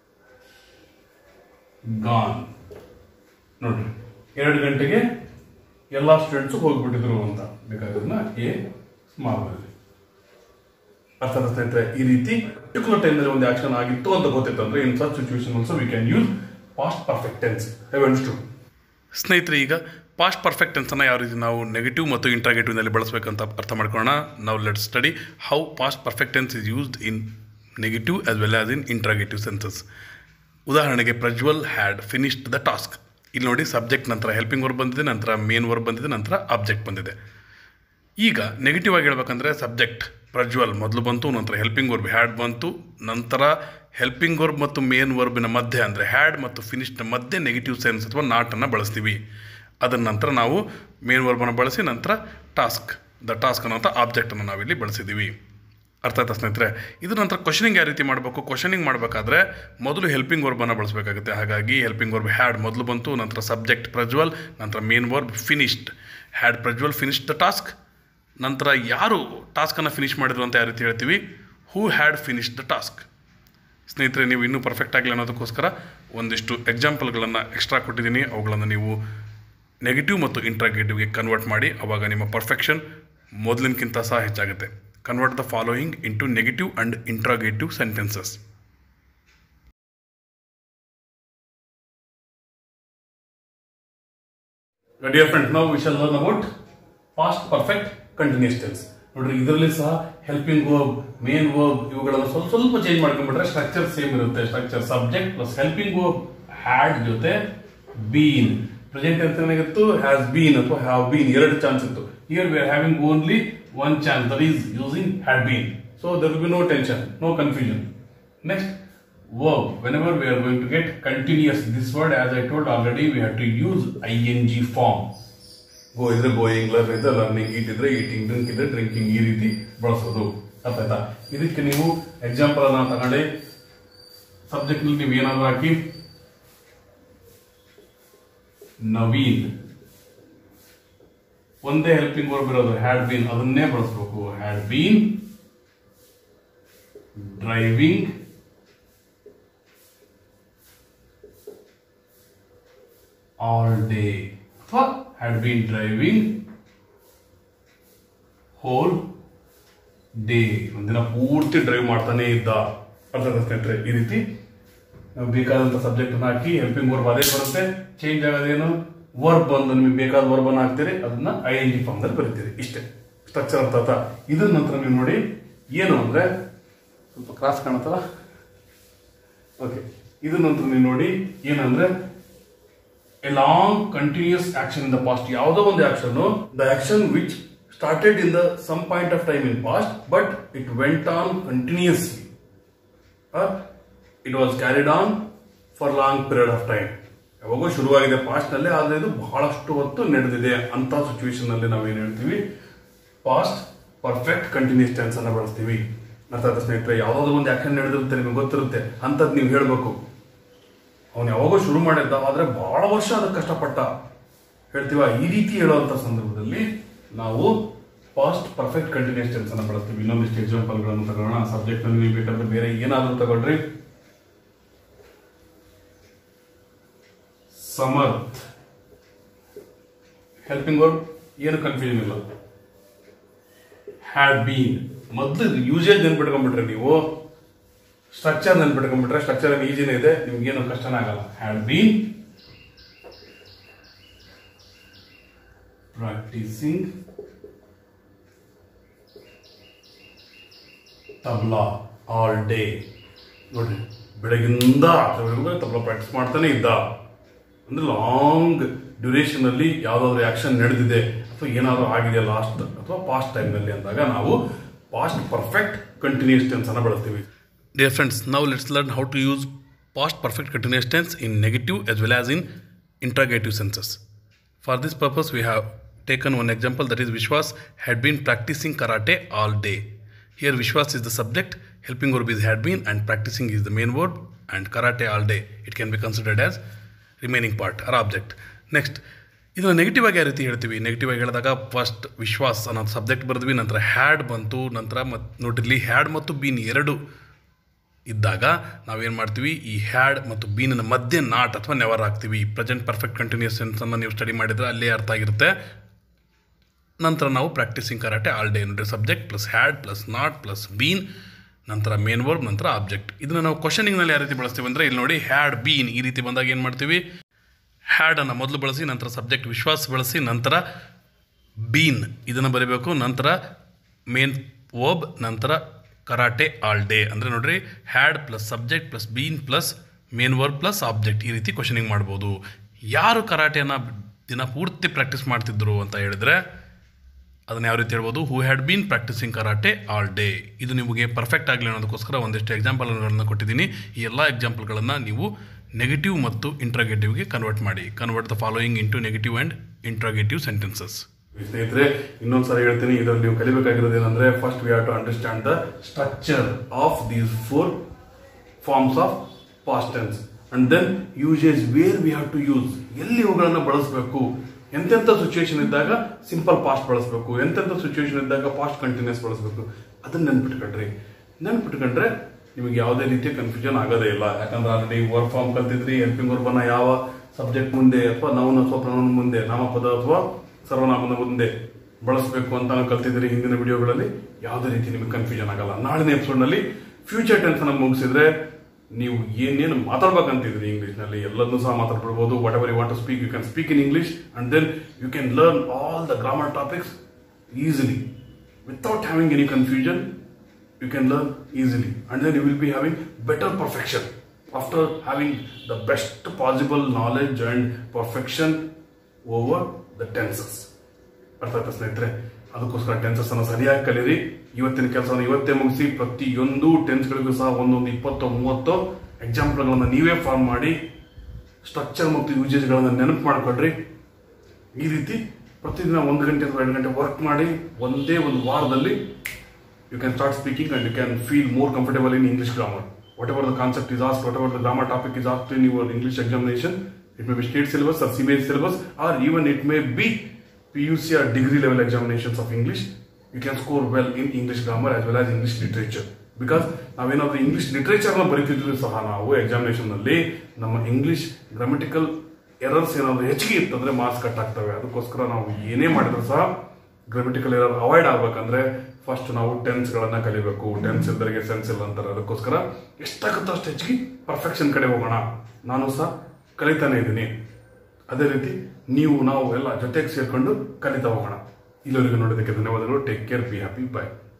gone ನೋಡ್ರಿ ಎರಡು ಗಂಟೆಗೆ ಎಲ್ಲ ಸ್ಟೂಡೆಂಟ್ಸ್ ಹೋಗ್ಬಿಟ್ಟಿದ್ರು ಅಂತ ಬೇಕಾದ್ರನ್ನ ಎ ಸ್ಮಾಲ್ ಅಲ್ಲಿ ಅರ್ಥ ಆಯ್ತಾ ಸ್ನೇಹಿತರೆ ಈ ರೀತಿ ಪರ್ಟಿಕ್ಯುಲರ್ ಟೈಮ್ ಒಂದು ಆಕ್ಷನ್ ಆಗಿತ್ತು ಅಂತ ಗೊತ್ತಿತ್ತು ಅಂದ್ರೆ in such situation also we can use past perfect tense have understood ಸ್ನೇಹಿತರೆ ಈಗ ಪಾಸ್ಟ್ ಪರ್ಫೆಕ್ಟ್ ಟೆನ್ಸನ್ನು ಯಾವ ರೀತಿ ನಾವು ನೆಗೆಟಿವ್ ಮತ್ತು ಇಂಟ್ರಾಗೇಟಿವ್ನಲ್ಲಿ ಬಳಸಬೇಕಂತ ಅರ್ಥ ಮಾಡ್ಕೊಳ್ಳೋಣ ನಾವು let study how past perfect tense is used in negative as well as in interrogative sentences ಉದಾಹರಣೆಗೆ Prajwal had finished the task ಇಲ್ಲಿ ನೋಡಿ ಸಬ್ಜೆಕ್ಟ್ ನಂತರ ಹೆಲ್ಪಿಂಗ್ ವರ್ಕ್ ಬಂದಿದೆ ನಂತರ ಮೇನ್ ವರ್ಕ್ ಬಂದಿದೆ ನಂತರ ಆಬ್ಜೆಕ್ಟ್ ಬಂದಿದೆ ಈಗ ನೆಗೆಟಿವ್ ಆಗಿ ಹೇಳ್ಬೇಕಂದ್ರೆ ಸಬ್ಜೆಕ್ಟ್ ಪ್ರಜ್ವಲ್ ಮೊದಲು ಬಂತು ನಂತರ ಹೆಲ್ಪಿಂಗ್ ವರ್ಬ್ ಹ್ಯಾಡ್ ಬಂತು ನಂತರ ಹೆಲ್ಪಿಂಗ್ ವರ್ಬ್ ಮತ್ತು ಮೇನ್ ವರ್ಬಿನ ಮಧ್ಯೆ ಅಂದರೆ ಹ್ಯಾಡ್ ಮತ್ತು ಫಿನಿಶ್ನ ಮಧ್ಯೆ ನೆಗೆಟಿವ್ ಸೆನ್ಸ್ ಅಥವಾ ನಾಟನ್ನು ಬಳಸ್ತೀವಿ ಅದರ ನಂತರ ನಾವು ಮೇನ್ ವರ್ಬನ್ನು ಬಳಸಿ ನಂತರ ಟಾಸ್ಕ್ ದ ಟಾಸ್ಕ್ ಅನ್ನೋಂಥ ಆಬ್ಜೆಕ್ಟನ್ನು ನಾವಿಲ್ಲಿ ಬಳಸಿದ್ದೀವಿ ಅರ್ಥ ಆಯ್ತಾ ಸ್ನೇಹಿತರೆ ಇದ್ರ ನಂತರ ಕ್ವಶನಿಂಗ್ ಯಾವ ರೀತಿ ಮಾಡಬೇಕು ಕ್ವಶನಿಂಗ್ ಮಾಡಬೇಕಾದ್ರೆ ಮೊದಲು ಹೆಲ್ಪಿಂಗ್ ವರ್ಬನ್ನು ಬಳಸಬೇಕಾಗುತ್ತೆ ಹಾಗಾಗಿ ಹೆಲ್ಪಿಂಗ್ ವರ್ಬ್ ಹ್ಯಾಡ್ ಮೊದಲು ಬಂತು ನಂತರ ಸಬ್ಜೆಕ್ಟ್ ಪ್ರಜ್ವಲ್ ನಂತರ main verb finished had Prajwal finished the task ನಂತರ ಯಾರು ಟಾಸ್ಕನ್ನು ಫಿನಿಶ್ ಮಾಡಿದ್ರು ಅಂತ ಯಾವ ರೀತಿ ಹೇಳ್ತೀವಿ who had finish the task ಸ್ನೇಹಿತರೆ ನೀವು ಇನ್ನೂ ಪರ್ಫೆಕ್ಟ್ ಆಗಲಿ ಅನ್ನೋದಕ್ಕೋಸ್ಕರ ಒಂದಿಷ್ಟು ಎಕ್ಸಾಂಪಲ್ಗಳನ್ನು ಎಕ್ಸ್ಟ್ರಾ ಕೊಟ್ಟಿದ್ದೀನಿ ಅವುಗಳನ್ನು ನೀವು ನೆಗೆಟಿವ್ ಮತ್ತು ಇಂಟ್ರಾಗೇಟಿವ್ಗೆ ಕನ್ವರ್ಟ್ ಮಾಡಿ ಆವಾಗ ನಿಮ್ಮ ಪರ್ಫೆಕ್ಷನ್ ಮೊದಲಿನಕ್ಕಿಂತ ಸಹ ಹೆಚ್ಚಾಗುತ್ತೆ convert the following into negative and interrogative sentences dear friend ನಾವು we shall learn about past perfect continuous tense ನೋಡ್ರಿ ಇದರಲ್ಲಿ ಸಹ ಹೆಲ್ಪಿಂಗ್ ವರ್ಬ್ ಮೇನ್ ವರ್ಬ್ ಇವುಗಳನ್ನು ಸ್ವಲ್ಪ ಸ್ವಲ್ಪ ಚೇಂಜ್ ಮಾಡ್ಕೊಂಡ್ಬಿಟ್ರೆ ಸ್ಟ್ರಕ್ಚರ್ ಸೇಮ್ ಇರುತ್ತೆ structure subject plus helping verb had ಜೊತೆ ಬೀನ್ ಪ್ರೆಸೆಂಟ್ ಅಂತ ಏನಾಗಿತ್ತು ಹ್ಯಾಸ್ ಬೀನ್ ಅಥವಾ ಹ್ಯಾವ್ ಬೀನ್ ಎರಡು ಚಾನ್ಸ್ ಇತ್ತು here we are having only one chance that is using had been so there will be no tension no confusion Next, verb. Whenever we are going to get continuous, this word, as I told already, we have to use ing form. Go ಇದ್ರೆ ಗೋಯಿಂಗ್ ಲರ್ನ್ ಇದ್ರೆ ಲರ್ನಿಂಗ್ ಈಟ್ ಇದ್ರೆ ಈಟಿಂಗ್ ಡ್ರಿಂಕ್ ಇದ್ರೆ ಡ್ರಿಂಕಿಂಗ್ ಈ ರೀತಿ ಬಳಸೋದು ಅರ್ಥ ಆಯ್ತಾ ಇದಕ್ಕೆ ನೀವು ಎಕ್ಸಾಂಪಲ್ ಅನ್ನ ತಗೊಂಡು ಸಬ್ಜೆಕ್ಟ್ ನಲ್ಲಿ ನೀವು ಏನಾದ್ರು ಹಾಕಿ ನವೀನ್ ಒಂದೇ ಹೆಲ್ಪಿಂಗ್ ವರ್ಬ್ ಇರೋದು ಹ್ಯಾಡ್ ಬೀನ್ ಅದನ್ನೇ ಬಳಸಬೇಕು had been driving all day ಅಥವಾ had been driving whole day ಒಂದಿನ ಪೂರ್ತಿ ಡ್ರೈವ್ ಮಾಡ್ತಾನೆ ಇದ್ದ ಅರ್ಥ ಆಯ್ತಾ ಸ್ನೇಹಿತರೆ ಈ ರೀತಿ ನಾವು ಬೇಕಾದಂತ ಸಬ್ಜೆಕ್ಟ್ ಹಾಕಿ ಹೆಲ್ಪಿಂಗ್ ವರ್ಬ್ ಅದೇ ಬರುತ್ತೆ ಚೇಂಜ್ ಆಗೋದೇನು ವರ್ಬ್ ಬಂದು ನಿಮಗೆ ಬೇಕಾದ ವರ್ಬ್ ಅನ್ನ ಹಾಕ್ತೀರಿ ಅದನ್ನ ಐ ಎನ್ ಜಿ ಫಾರ್ಮ್ ದಲ್ಲಿ ಬರೀತೀರಿ ಇಷ್ಟೇ ಸ್ಟ್ರಕ್ಚರ್ ಅರ್ಥ ಆಯ್ತಾ ಇದ್ರ ನಂತರ ನೀವು ನೋಡಿ ಏನು ಅಂದ್ರೆ ಸ್ವಲ್ಪ ಕ್ರಾಸ್ ಕಾಣುತ್ತಲ್ಲ ಓಕೆ ಇದ್ರ ನಂತರ ನೀವು ನೋಡಿ ಏನಂದ್ರೆ a long continuous action in the past ಯಾವುದೋ ಒಂದು action the action which started in the some point of time in past but it went on continuously it was carried on for long period of time ಯಾವಾಗೋ ಶುರುವಾಗಿದೆ ಪಾಸ್ಟ್ ನಲ್ಲಿ ಆದ್ರೆ ಇದು ಬಹಳಷ್ಟು ಹೊತ್ತು ನಡೆದಿದೆ ಅಂತ ಸಿಚುವೇಶನ್ ನಲ್ಲಿ ನಾವೇನ್ ಹೇಳ್ತೀವಿ ಪಾಸ್ಟ್ ಪರ್ಫೆಕ್ಟ್ ಕಂಟಿನ್ಯೂಸ್ ಟೆನ್ಸ್ ಅನ್ನ ಬಳಸ್ತೀವಿ ಅರ್ಥ ಆಯ್ತಾ ಸ್ನೇಹಿತರೆ ಯಾವ್ದಾದ್ರು ಒಂದು ಆಕ್ಷನ್ ನಡೆದಿರುತ್ತೆ ನಿಮಗೆ ಗೊತ್ತಿರುತ್ತೆ ಅಂತದ್ ನೀವು ಹೇಳ್ಬೇಕು ಅವನು ಯಾವಾಗೋ ಶುರು ಮಾಡಿದ್ದ ಆದ್ರೆ ಬಹಳ ವರ್ಷ ಅದಕ್ಕೆ ಕಷ್ಟಪಟ್ಟ ಹೇಳ್ತೀವ ಈ ರೀತಿ ಹೇಳುವಂತ ಸಂದರ್ಭದಲ್ಲಿ ನಾವು ಪಾಸ್ಟ್ ಪರ್ಫೆಕ್ಟ್ ಕಂಟಿನ್ಯೂಸ್ ಟೆನ್ಸ್ ಅನ್ನ ಬಳಸ್ತೀವಿ ಇನ್ನೊಂದಿಷ್ಟು ಎಕ್ಸಾಂಪಲ್ಗಳನ್ನು ತಗೊಳ್ಳೋಣ ಸಬ್ಜೆಕ್ಟ್ ನಲ್ಲಿ ನೀವು ಬೇಕಾದ್ರೆ ಬೇರೆ ಏನಾದ್ರೂ ತಗೊಳ್ರಿ ಸಮರ್ಥ್ ಹೆಲ್ಪಿಂಗ್ ವರ್ಕ್ ಏನು ಕನ್ಫ್ಯೂಷನ್ ಇಲ್ಲ ಹ್ಯಾಡ್ ಬೀನ್ ಮೊದಲು ಯೂಸೇಜ್ ನೆನ್ಪಿಟ್ಕೊಂಡ್ಬಿಟ್ರೆ ನೀವು ಸ್ಟ್ರಕ್ಚರ್ ನೆನ್ಪಿಟ್ಕೊಂಡ್ಬಿಟ್ರೆ ಸ್ಟ್ರಕ್ಚರ್ ಈಜಿನೇ ಇದೆ ನಿಮ್ಗೆ ಏನು ಕಷ್ಟನೇ ಆಗಲ್ಲ had been practising tabla all day ನೋಡ್ರಿ ಬೆಳಗಿಂದ ರಾತ್ರಿವರೆಗೂ ತಬ್ಲಾ ಪ್ರಾಕ್ಟೀಸ್ ಮಾಡ್ತಾನೆ ಇದ್ದ ಅಂದ್ರೆ ಲಾಂಗ್ ಡ್ಯೂರೇಷನ್ ಅಲ್ಲಿ ಯಾವ್ದಾದ್ರು ಆಕ್ಷನ್ ನಡೆದಿದೆ ಅಥವಾ ಏನಾದ್ರು ಆಗಿದೆ ಲಾಸ್ಟ್ ಅಥವಾ ಪಾಸ್ಟ್ ಟೈಮ್ ನಲ್ಲಿ ಅಂದಾಗ ನಾವು ಪಾಸ್ಟ್ ಪರ್ಫೆಕ್ಟ್ ಕಂಟಿನ್ಯೂಸ್ ಟೆನ್ಸ್ ಅನ್ನ ಬಳಸ್ತೀವಿ Dear friends, now let's learn how to use past perfect continuous tense in negative as well as in interrogative senses. For this purpose, we have taken one example that is Vishwas had been practicing karate all day. Here, Vishwas is the subject, helping verb is had been, and practicing is the main verb, and karate all day. It can be considered as remaining part or object. Next, ಇದನ್ನು ನೆಗೆಟಿವ್ ಆಗಿ ಯಾವ ರೀತಿ ಹೇಳ್ತೀವಿ ನೆಗೆಟಿವ್ ಆಗಿ ಹೇಳಿದಾಗ ಫಸ್ಟ್ ವಿಶ್ವಾಸ್ ಅನ್ನೋ ಸಬ್ಜೆಕ್ಟ್ ಬರೆದ್ವಿ ನಂತರ ಹ್ಯಾಡ್ ಬಂತು ನಂತರ ಮತ್ತು ನೋಡಿರ್ಲಿ ಹ್ಯಾಡ್ ಮತ್ತು ಬೀನ್ ಎರಡು ಇದ್ದಾಗ ನಾವೇನು ಮಾಡ್ತೀವಿ ಈ ಹ್ಯಾಡ್ ಮತ್ತು ಬೀನಿನ ಮಧ್ಯೆ ನಾಟ್ ಅಥವಾ ನೆವರ್ ಹಾಕ್ತೀವಿ ಪ್ರೆಸೆಂಟ್ ಪರ್ಫೆಕ್ಟ್ ಕಂಟಿನ್ಯೂಸ್ ಸೆನ್ಸನ್ನು ನೀವು ಸ್ಟಡಿ ಮಾಡಿದರೆ ಅಲ್ಲೇ ಅರ್ಥ ಆಗಿರುತ್ತೆ ನಂತರ ನಾವು ಪ್ರಾಕ್ಟೀಸಿಂಗ್ ಕರಾಟೆ ಆಲ್ ಡೇ ನೋಡ್ರಿ subject plus had plus not plus been ನಂತರ ಮೇನ್ ವರ್ಬ್ ನಂತರ ಆಬ್ಜೆಕ್ಟ್ ಇದನ್ನು ನಾವು ಕ್ವಶನಿಂಗ್ನಲ್ಲಿ ಯಾವ ರೀತಿ ಬಳಸ್ತೀವಿ ಅಂದರೆ ಇಲ್ಲಿ ನೋಡಿ ಹ್ಯಾಡ್ ಬೀನ್ ಈ ರೀತಿ ಬಂದಾಗ ಏನು ಮಾಡ್ತೀವಿ ಹ್ಯಾಡನ್ನು ಮೊದಲು ಬಳಸಿ ನಂತರ ಸಬ್ಜೆಕ್ಟ್ ವಿಶ್ವಾಸ ಬಳಸಿ ನಂತರ ಬೀನ್ ಇದನ್ನು ಬರೀಬೇಕು ನಂತರ ಮೇನ್ ವರ್ಬ್ ನಂತರ ಕರಾಟೆ ಆಲ್ ಡೇ ಅಂದರೆ ನೋಡ್ರಿ had plus subject plus been plus main verb plus object ಈ ರೀತಿ ಕ್ವಶನಿಂಗ್ ಮಾಡ್ಬೋದು ಯಾರು ಕರಾಟೆಯನ್ನು ದಿನ ಪೂರ್ತಿ ಪ್ರಾಕ್ಟೀಸ್ ಮಾಡ್ತಿದ್ರು ಅಂತ ಹೇಳಿದ್ರೆ ಅದನ್ನು ಯಾವ ರೀತಿ ಹೇಳ್ಬೋದು who had been practising karate all day ಇದು ನಿಮಗೆ ಪರ್ಫೆಕ್ಟ್ ಆಗಲಿ ಅನ್ನೋದಕ್ಕೋಸ್ಕರ ಒಂದಿಷ್ಟು ಎಕ್ಸಾಂಪಲ್ಗಳನ್ನು ಕೊಟ್ಟಿದ್ದೀನಿ ಈ ಎಲ್ಲ ಎಕ್ಸಾಂಪಲ್ಗಳನ್ನು ನೀವು ನೆಗೆಟಿವ್ ಮತ್ತು ಇಂಟ್ರಾಗೇಟಿವ್ಗೆ ಕನ್ವರ್ಟ್ ಮಾಡಿ convert the following into negative and interrogative sentences ಸ್ನೇಹಿತರೆ ಇನ್ನೊಂದ್ಸರಿ ಹೇಳ್ತೀನಿ ಇದರಲ್ಲಿ ನೀವು ಕಲಿಬೇಕಾಗಿರೋದು ಏನಂದ್ರೆ first we have to understand the structure of these four forms of past tense and then usage where we have to use ಎಲ್ಲಿ ಇವುಗಳನ್ನ ಬಳಸಬೇಕು ಎಂತೆಂಥ ಸಿಚುವೇಶನ್ ಇದ್ದಾಗ ಸಿಂಪಲ್ ಪಾಸ್ಟ್ ಬಳಸಬೇಕು ಎಂತೆಂಥ ಸಿಚುವೇಶನ್ ಇದ್ದಾಗ ಪಾಸ್ಟ್ ಕಂಟಿನ್ಯೂಸ್ ಬಳಸಬೇಕು ಅದನ್ನ ನೆನ್ಪಿಟ್ಕೊಂಡ್ರಿ ನೆನ್ಪಿಟ್ಕೊಂಡ್ರೆ ನಿಮಗೆ ಯಾವುದೇ ರೀತಿಯ ಕನ್ಫ್ಯೂಷನ್ ಆಗೋದೇ ಇಲ್ಲ ಯಾಕಂದ್ರೆ ಆಲ್ರೆಡಿ ವರ್ಕ್ ಫಾರ್ಮ್ ಕಲ್ತಿದ್ರಿ ಹೆಲ್ಪಿಂಗ್ ವರ್ಬನ್ನ ಯಾವ ಸಬ್ಜೆಕ್ಟ್ ಮುಂದೆ ಅಥವಾ ನೌನ್ ಅಥವಾ ಪ್ರನೌನ್ ಮುಂದೆ ನಾಮಪದ ಅಥವಾ ಸರ್ವನಾಮದ ಮುಂದೆ ಬಳಸಬೇಕು ಅಂತ ನಾವು ಕಲ್ತಿದ್ದೀರಿ ಹಿಂದಿನ ವಿಡಿಯೋಗಳಲ್ಲಿ ಯಾವುದೇ ರೀತಿ ನಿಮಗೆ ಕನ್ಫ್ಯೂಷನ್ ಆಗಲ್ಲ ನಾಳಿನ ಎಪಿಸೋಡ್ ನಲ್ಲಿ ಫ್ಯೂಚರ್ ಟೆನ್ಸ್ ಅನ್ನ ಮುಗಿಸಿದ್ರೆ ನೀವು ಏನೇನು ಮಾತಾಡ್ಬೇಕಂತಿದ್ರಿ ಇಂಗ್ಲಿಷ್ ನಲ್ಲಿ ಎಲ್ಲದನ್ನೂ ಸಹ ಮಾತಾಡ್ಬಿಡ್ಬೋದು whatever you want to speak you can speak in English and then you can learn all the grammar topics easily without having any confusion you can learn easily and then you will be having better perfection after having the best possible knowledge and perfection over the tenses ಅರ್ಥ ಆಯ್ತಾ ಸ್ನೇಹಿತರೆ ಅದಕ್ಕೋಸ್ಕರ ಟೆನ್ಸಸ್ ಅನ್ನು ಸರಿಯಾಗಿ ಕಲೀರಿ ಇವತ್ತಿನ ಕೆಲಸವನ್ನು ಇವತ್ತೇ ಮುಗಿಸಿ ಪ್ರತಿಯೊಂದು ಟೆನ್ಸ್ಗಳಿಗೂ ಸಹ ಒಂದೊಂದು ಇಪ್ಪತ್ತೋ ಮೂವತ್ತೋ ಎಕ್ಸಾಂಪಲ್ಗಳನ್ನು ನೀವೇ ಫಾರ್ಮ್ ಮಾಡಿ ಸ್ಟ್ರಕ್ಚರ್ ಮತ್ತು ಯೂಸೇಜ್ಗಳನ್ನು ನೆನಪು ಮಾಡ್ಕೊಳ್ರಿ ಈ ರೀತಿ ಪ್ರತಿದಿನ ಒಂದು ಗಂಟೆ ಅಥವಾ ಎರಡು ಗಂಟೆ ವರ್ಕ್ ಮಾಡಿ ಒಂದೇ ಒಂದು ವಾರದಲ್ಲಿ you can start speaking and you can feel more comfortable in English grammar. Whatever the concept is asked, whatever the grammar topic is asked in your English examination, it may be state syllabus or CBSE syllabus, or even it may be PUC or degree level examinations of English. You can score well in English grammar as well as English literature. Because ನಾವೇನಾದ್ರೂ ಇಂಗ್ಲಿಷ್ ಲಿಟ್ರೇಚರ್ನ ಬರೀತಿದ್ರು ಸಹ ನಾವು ಎಕ್ಸಾಮಿನೇಷನ್ ನಲ್ಲಿ ನಮ್ಮ ಇಂಗ್ಲಿಷ್ ಗ್ರಾಮೆಟಿಕಲ್ ಎರರ್ಸ್ ಏನಾದ್ರು ಹೆಚ್ಚಿಗೆ ಇತ್ತಂದ್ರೆ ಮಾರ್ಕ್ಸ್ ಕಟ್ ಆಗ್ತವೆ ಅದಕ್ಕೋಸ್ಕರ ನಾವು ಏನೇ ಮಾಡಿದ್ರು ಸಹ ಗ್ರಾಮೆಟಿಕಲ್ ಎರರ್ ಅವಾಯ್ಡ್ ಆಗ್ಬೇಕಂದ್ರೆ ಫಸ್ಟ್ ನಾವು ಟೆನ್ಸ್ ಗಳನ್ನ ಕಲಿಬೇಕು ಟೆನ್ಸ್ ಇದ್ದರಿಗೆ ಸೆನ್ಸ್ ಇಲ್ಲ ಅಂತಾರೆ ಅದಕ್ಕೋಸ್ಕರ ಎಷ್ಟಾಗುತ್ತೋ ಅಷ್ಟು ಹೆಚ್ಚಿಗೆ ಪರ್ಫೆಕ್ಷನ್ ಕಡೆ ಹೋಗೋಣ ನಾನು ಸಹ ಕಲಿತಾನೆ ಇದ್ದೀನಿ ಅದೇ ರೀತಿ ನೀವು ನಾವು ಎಲ್ಲ ಜೊತೆಗೆ ಸೇರ್ಕೊಂಡು ಕಲಿತಾ ಹೋಗೋಣ ಇಲ್ಲಿವರೆಗೂ ನೋಡೋದಕ್ಕೆ ಧನ್ಯವಾದಗಳು take care be happy bye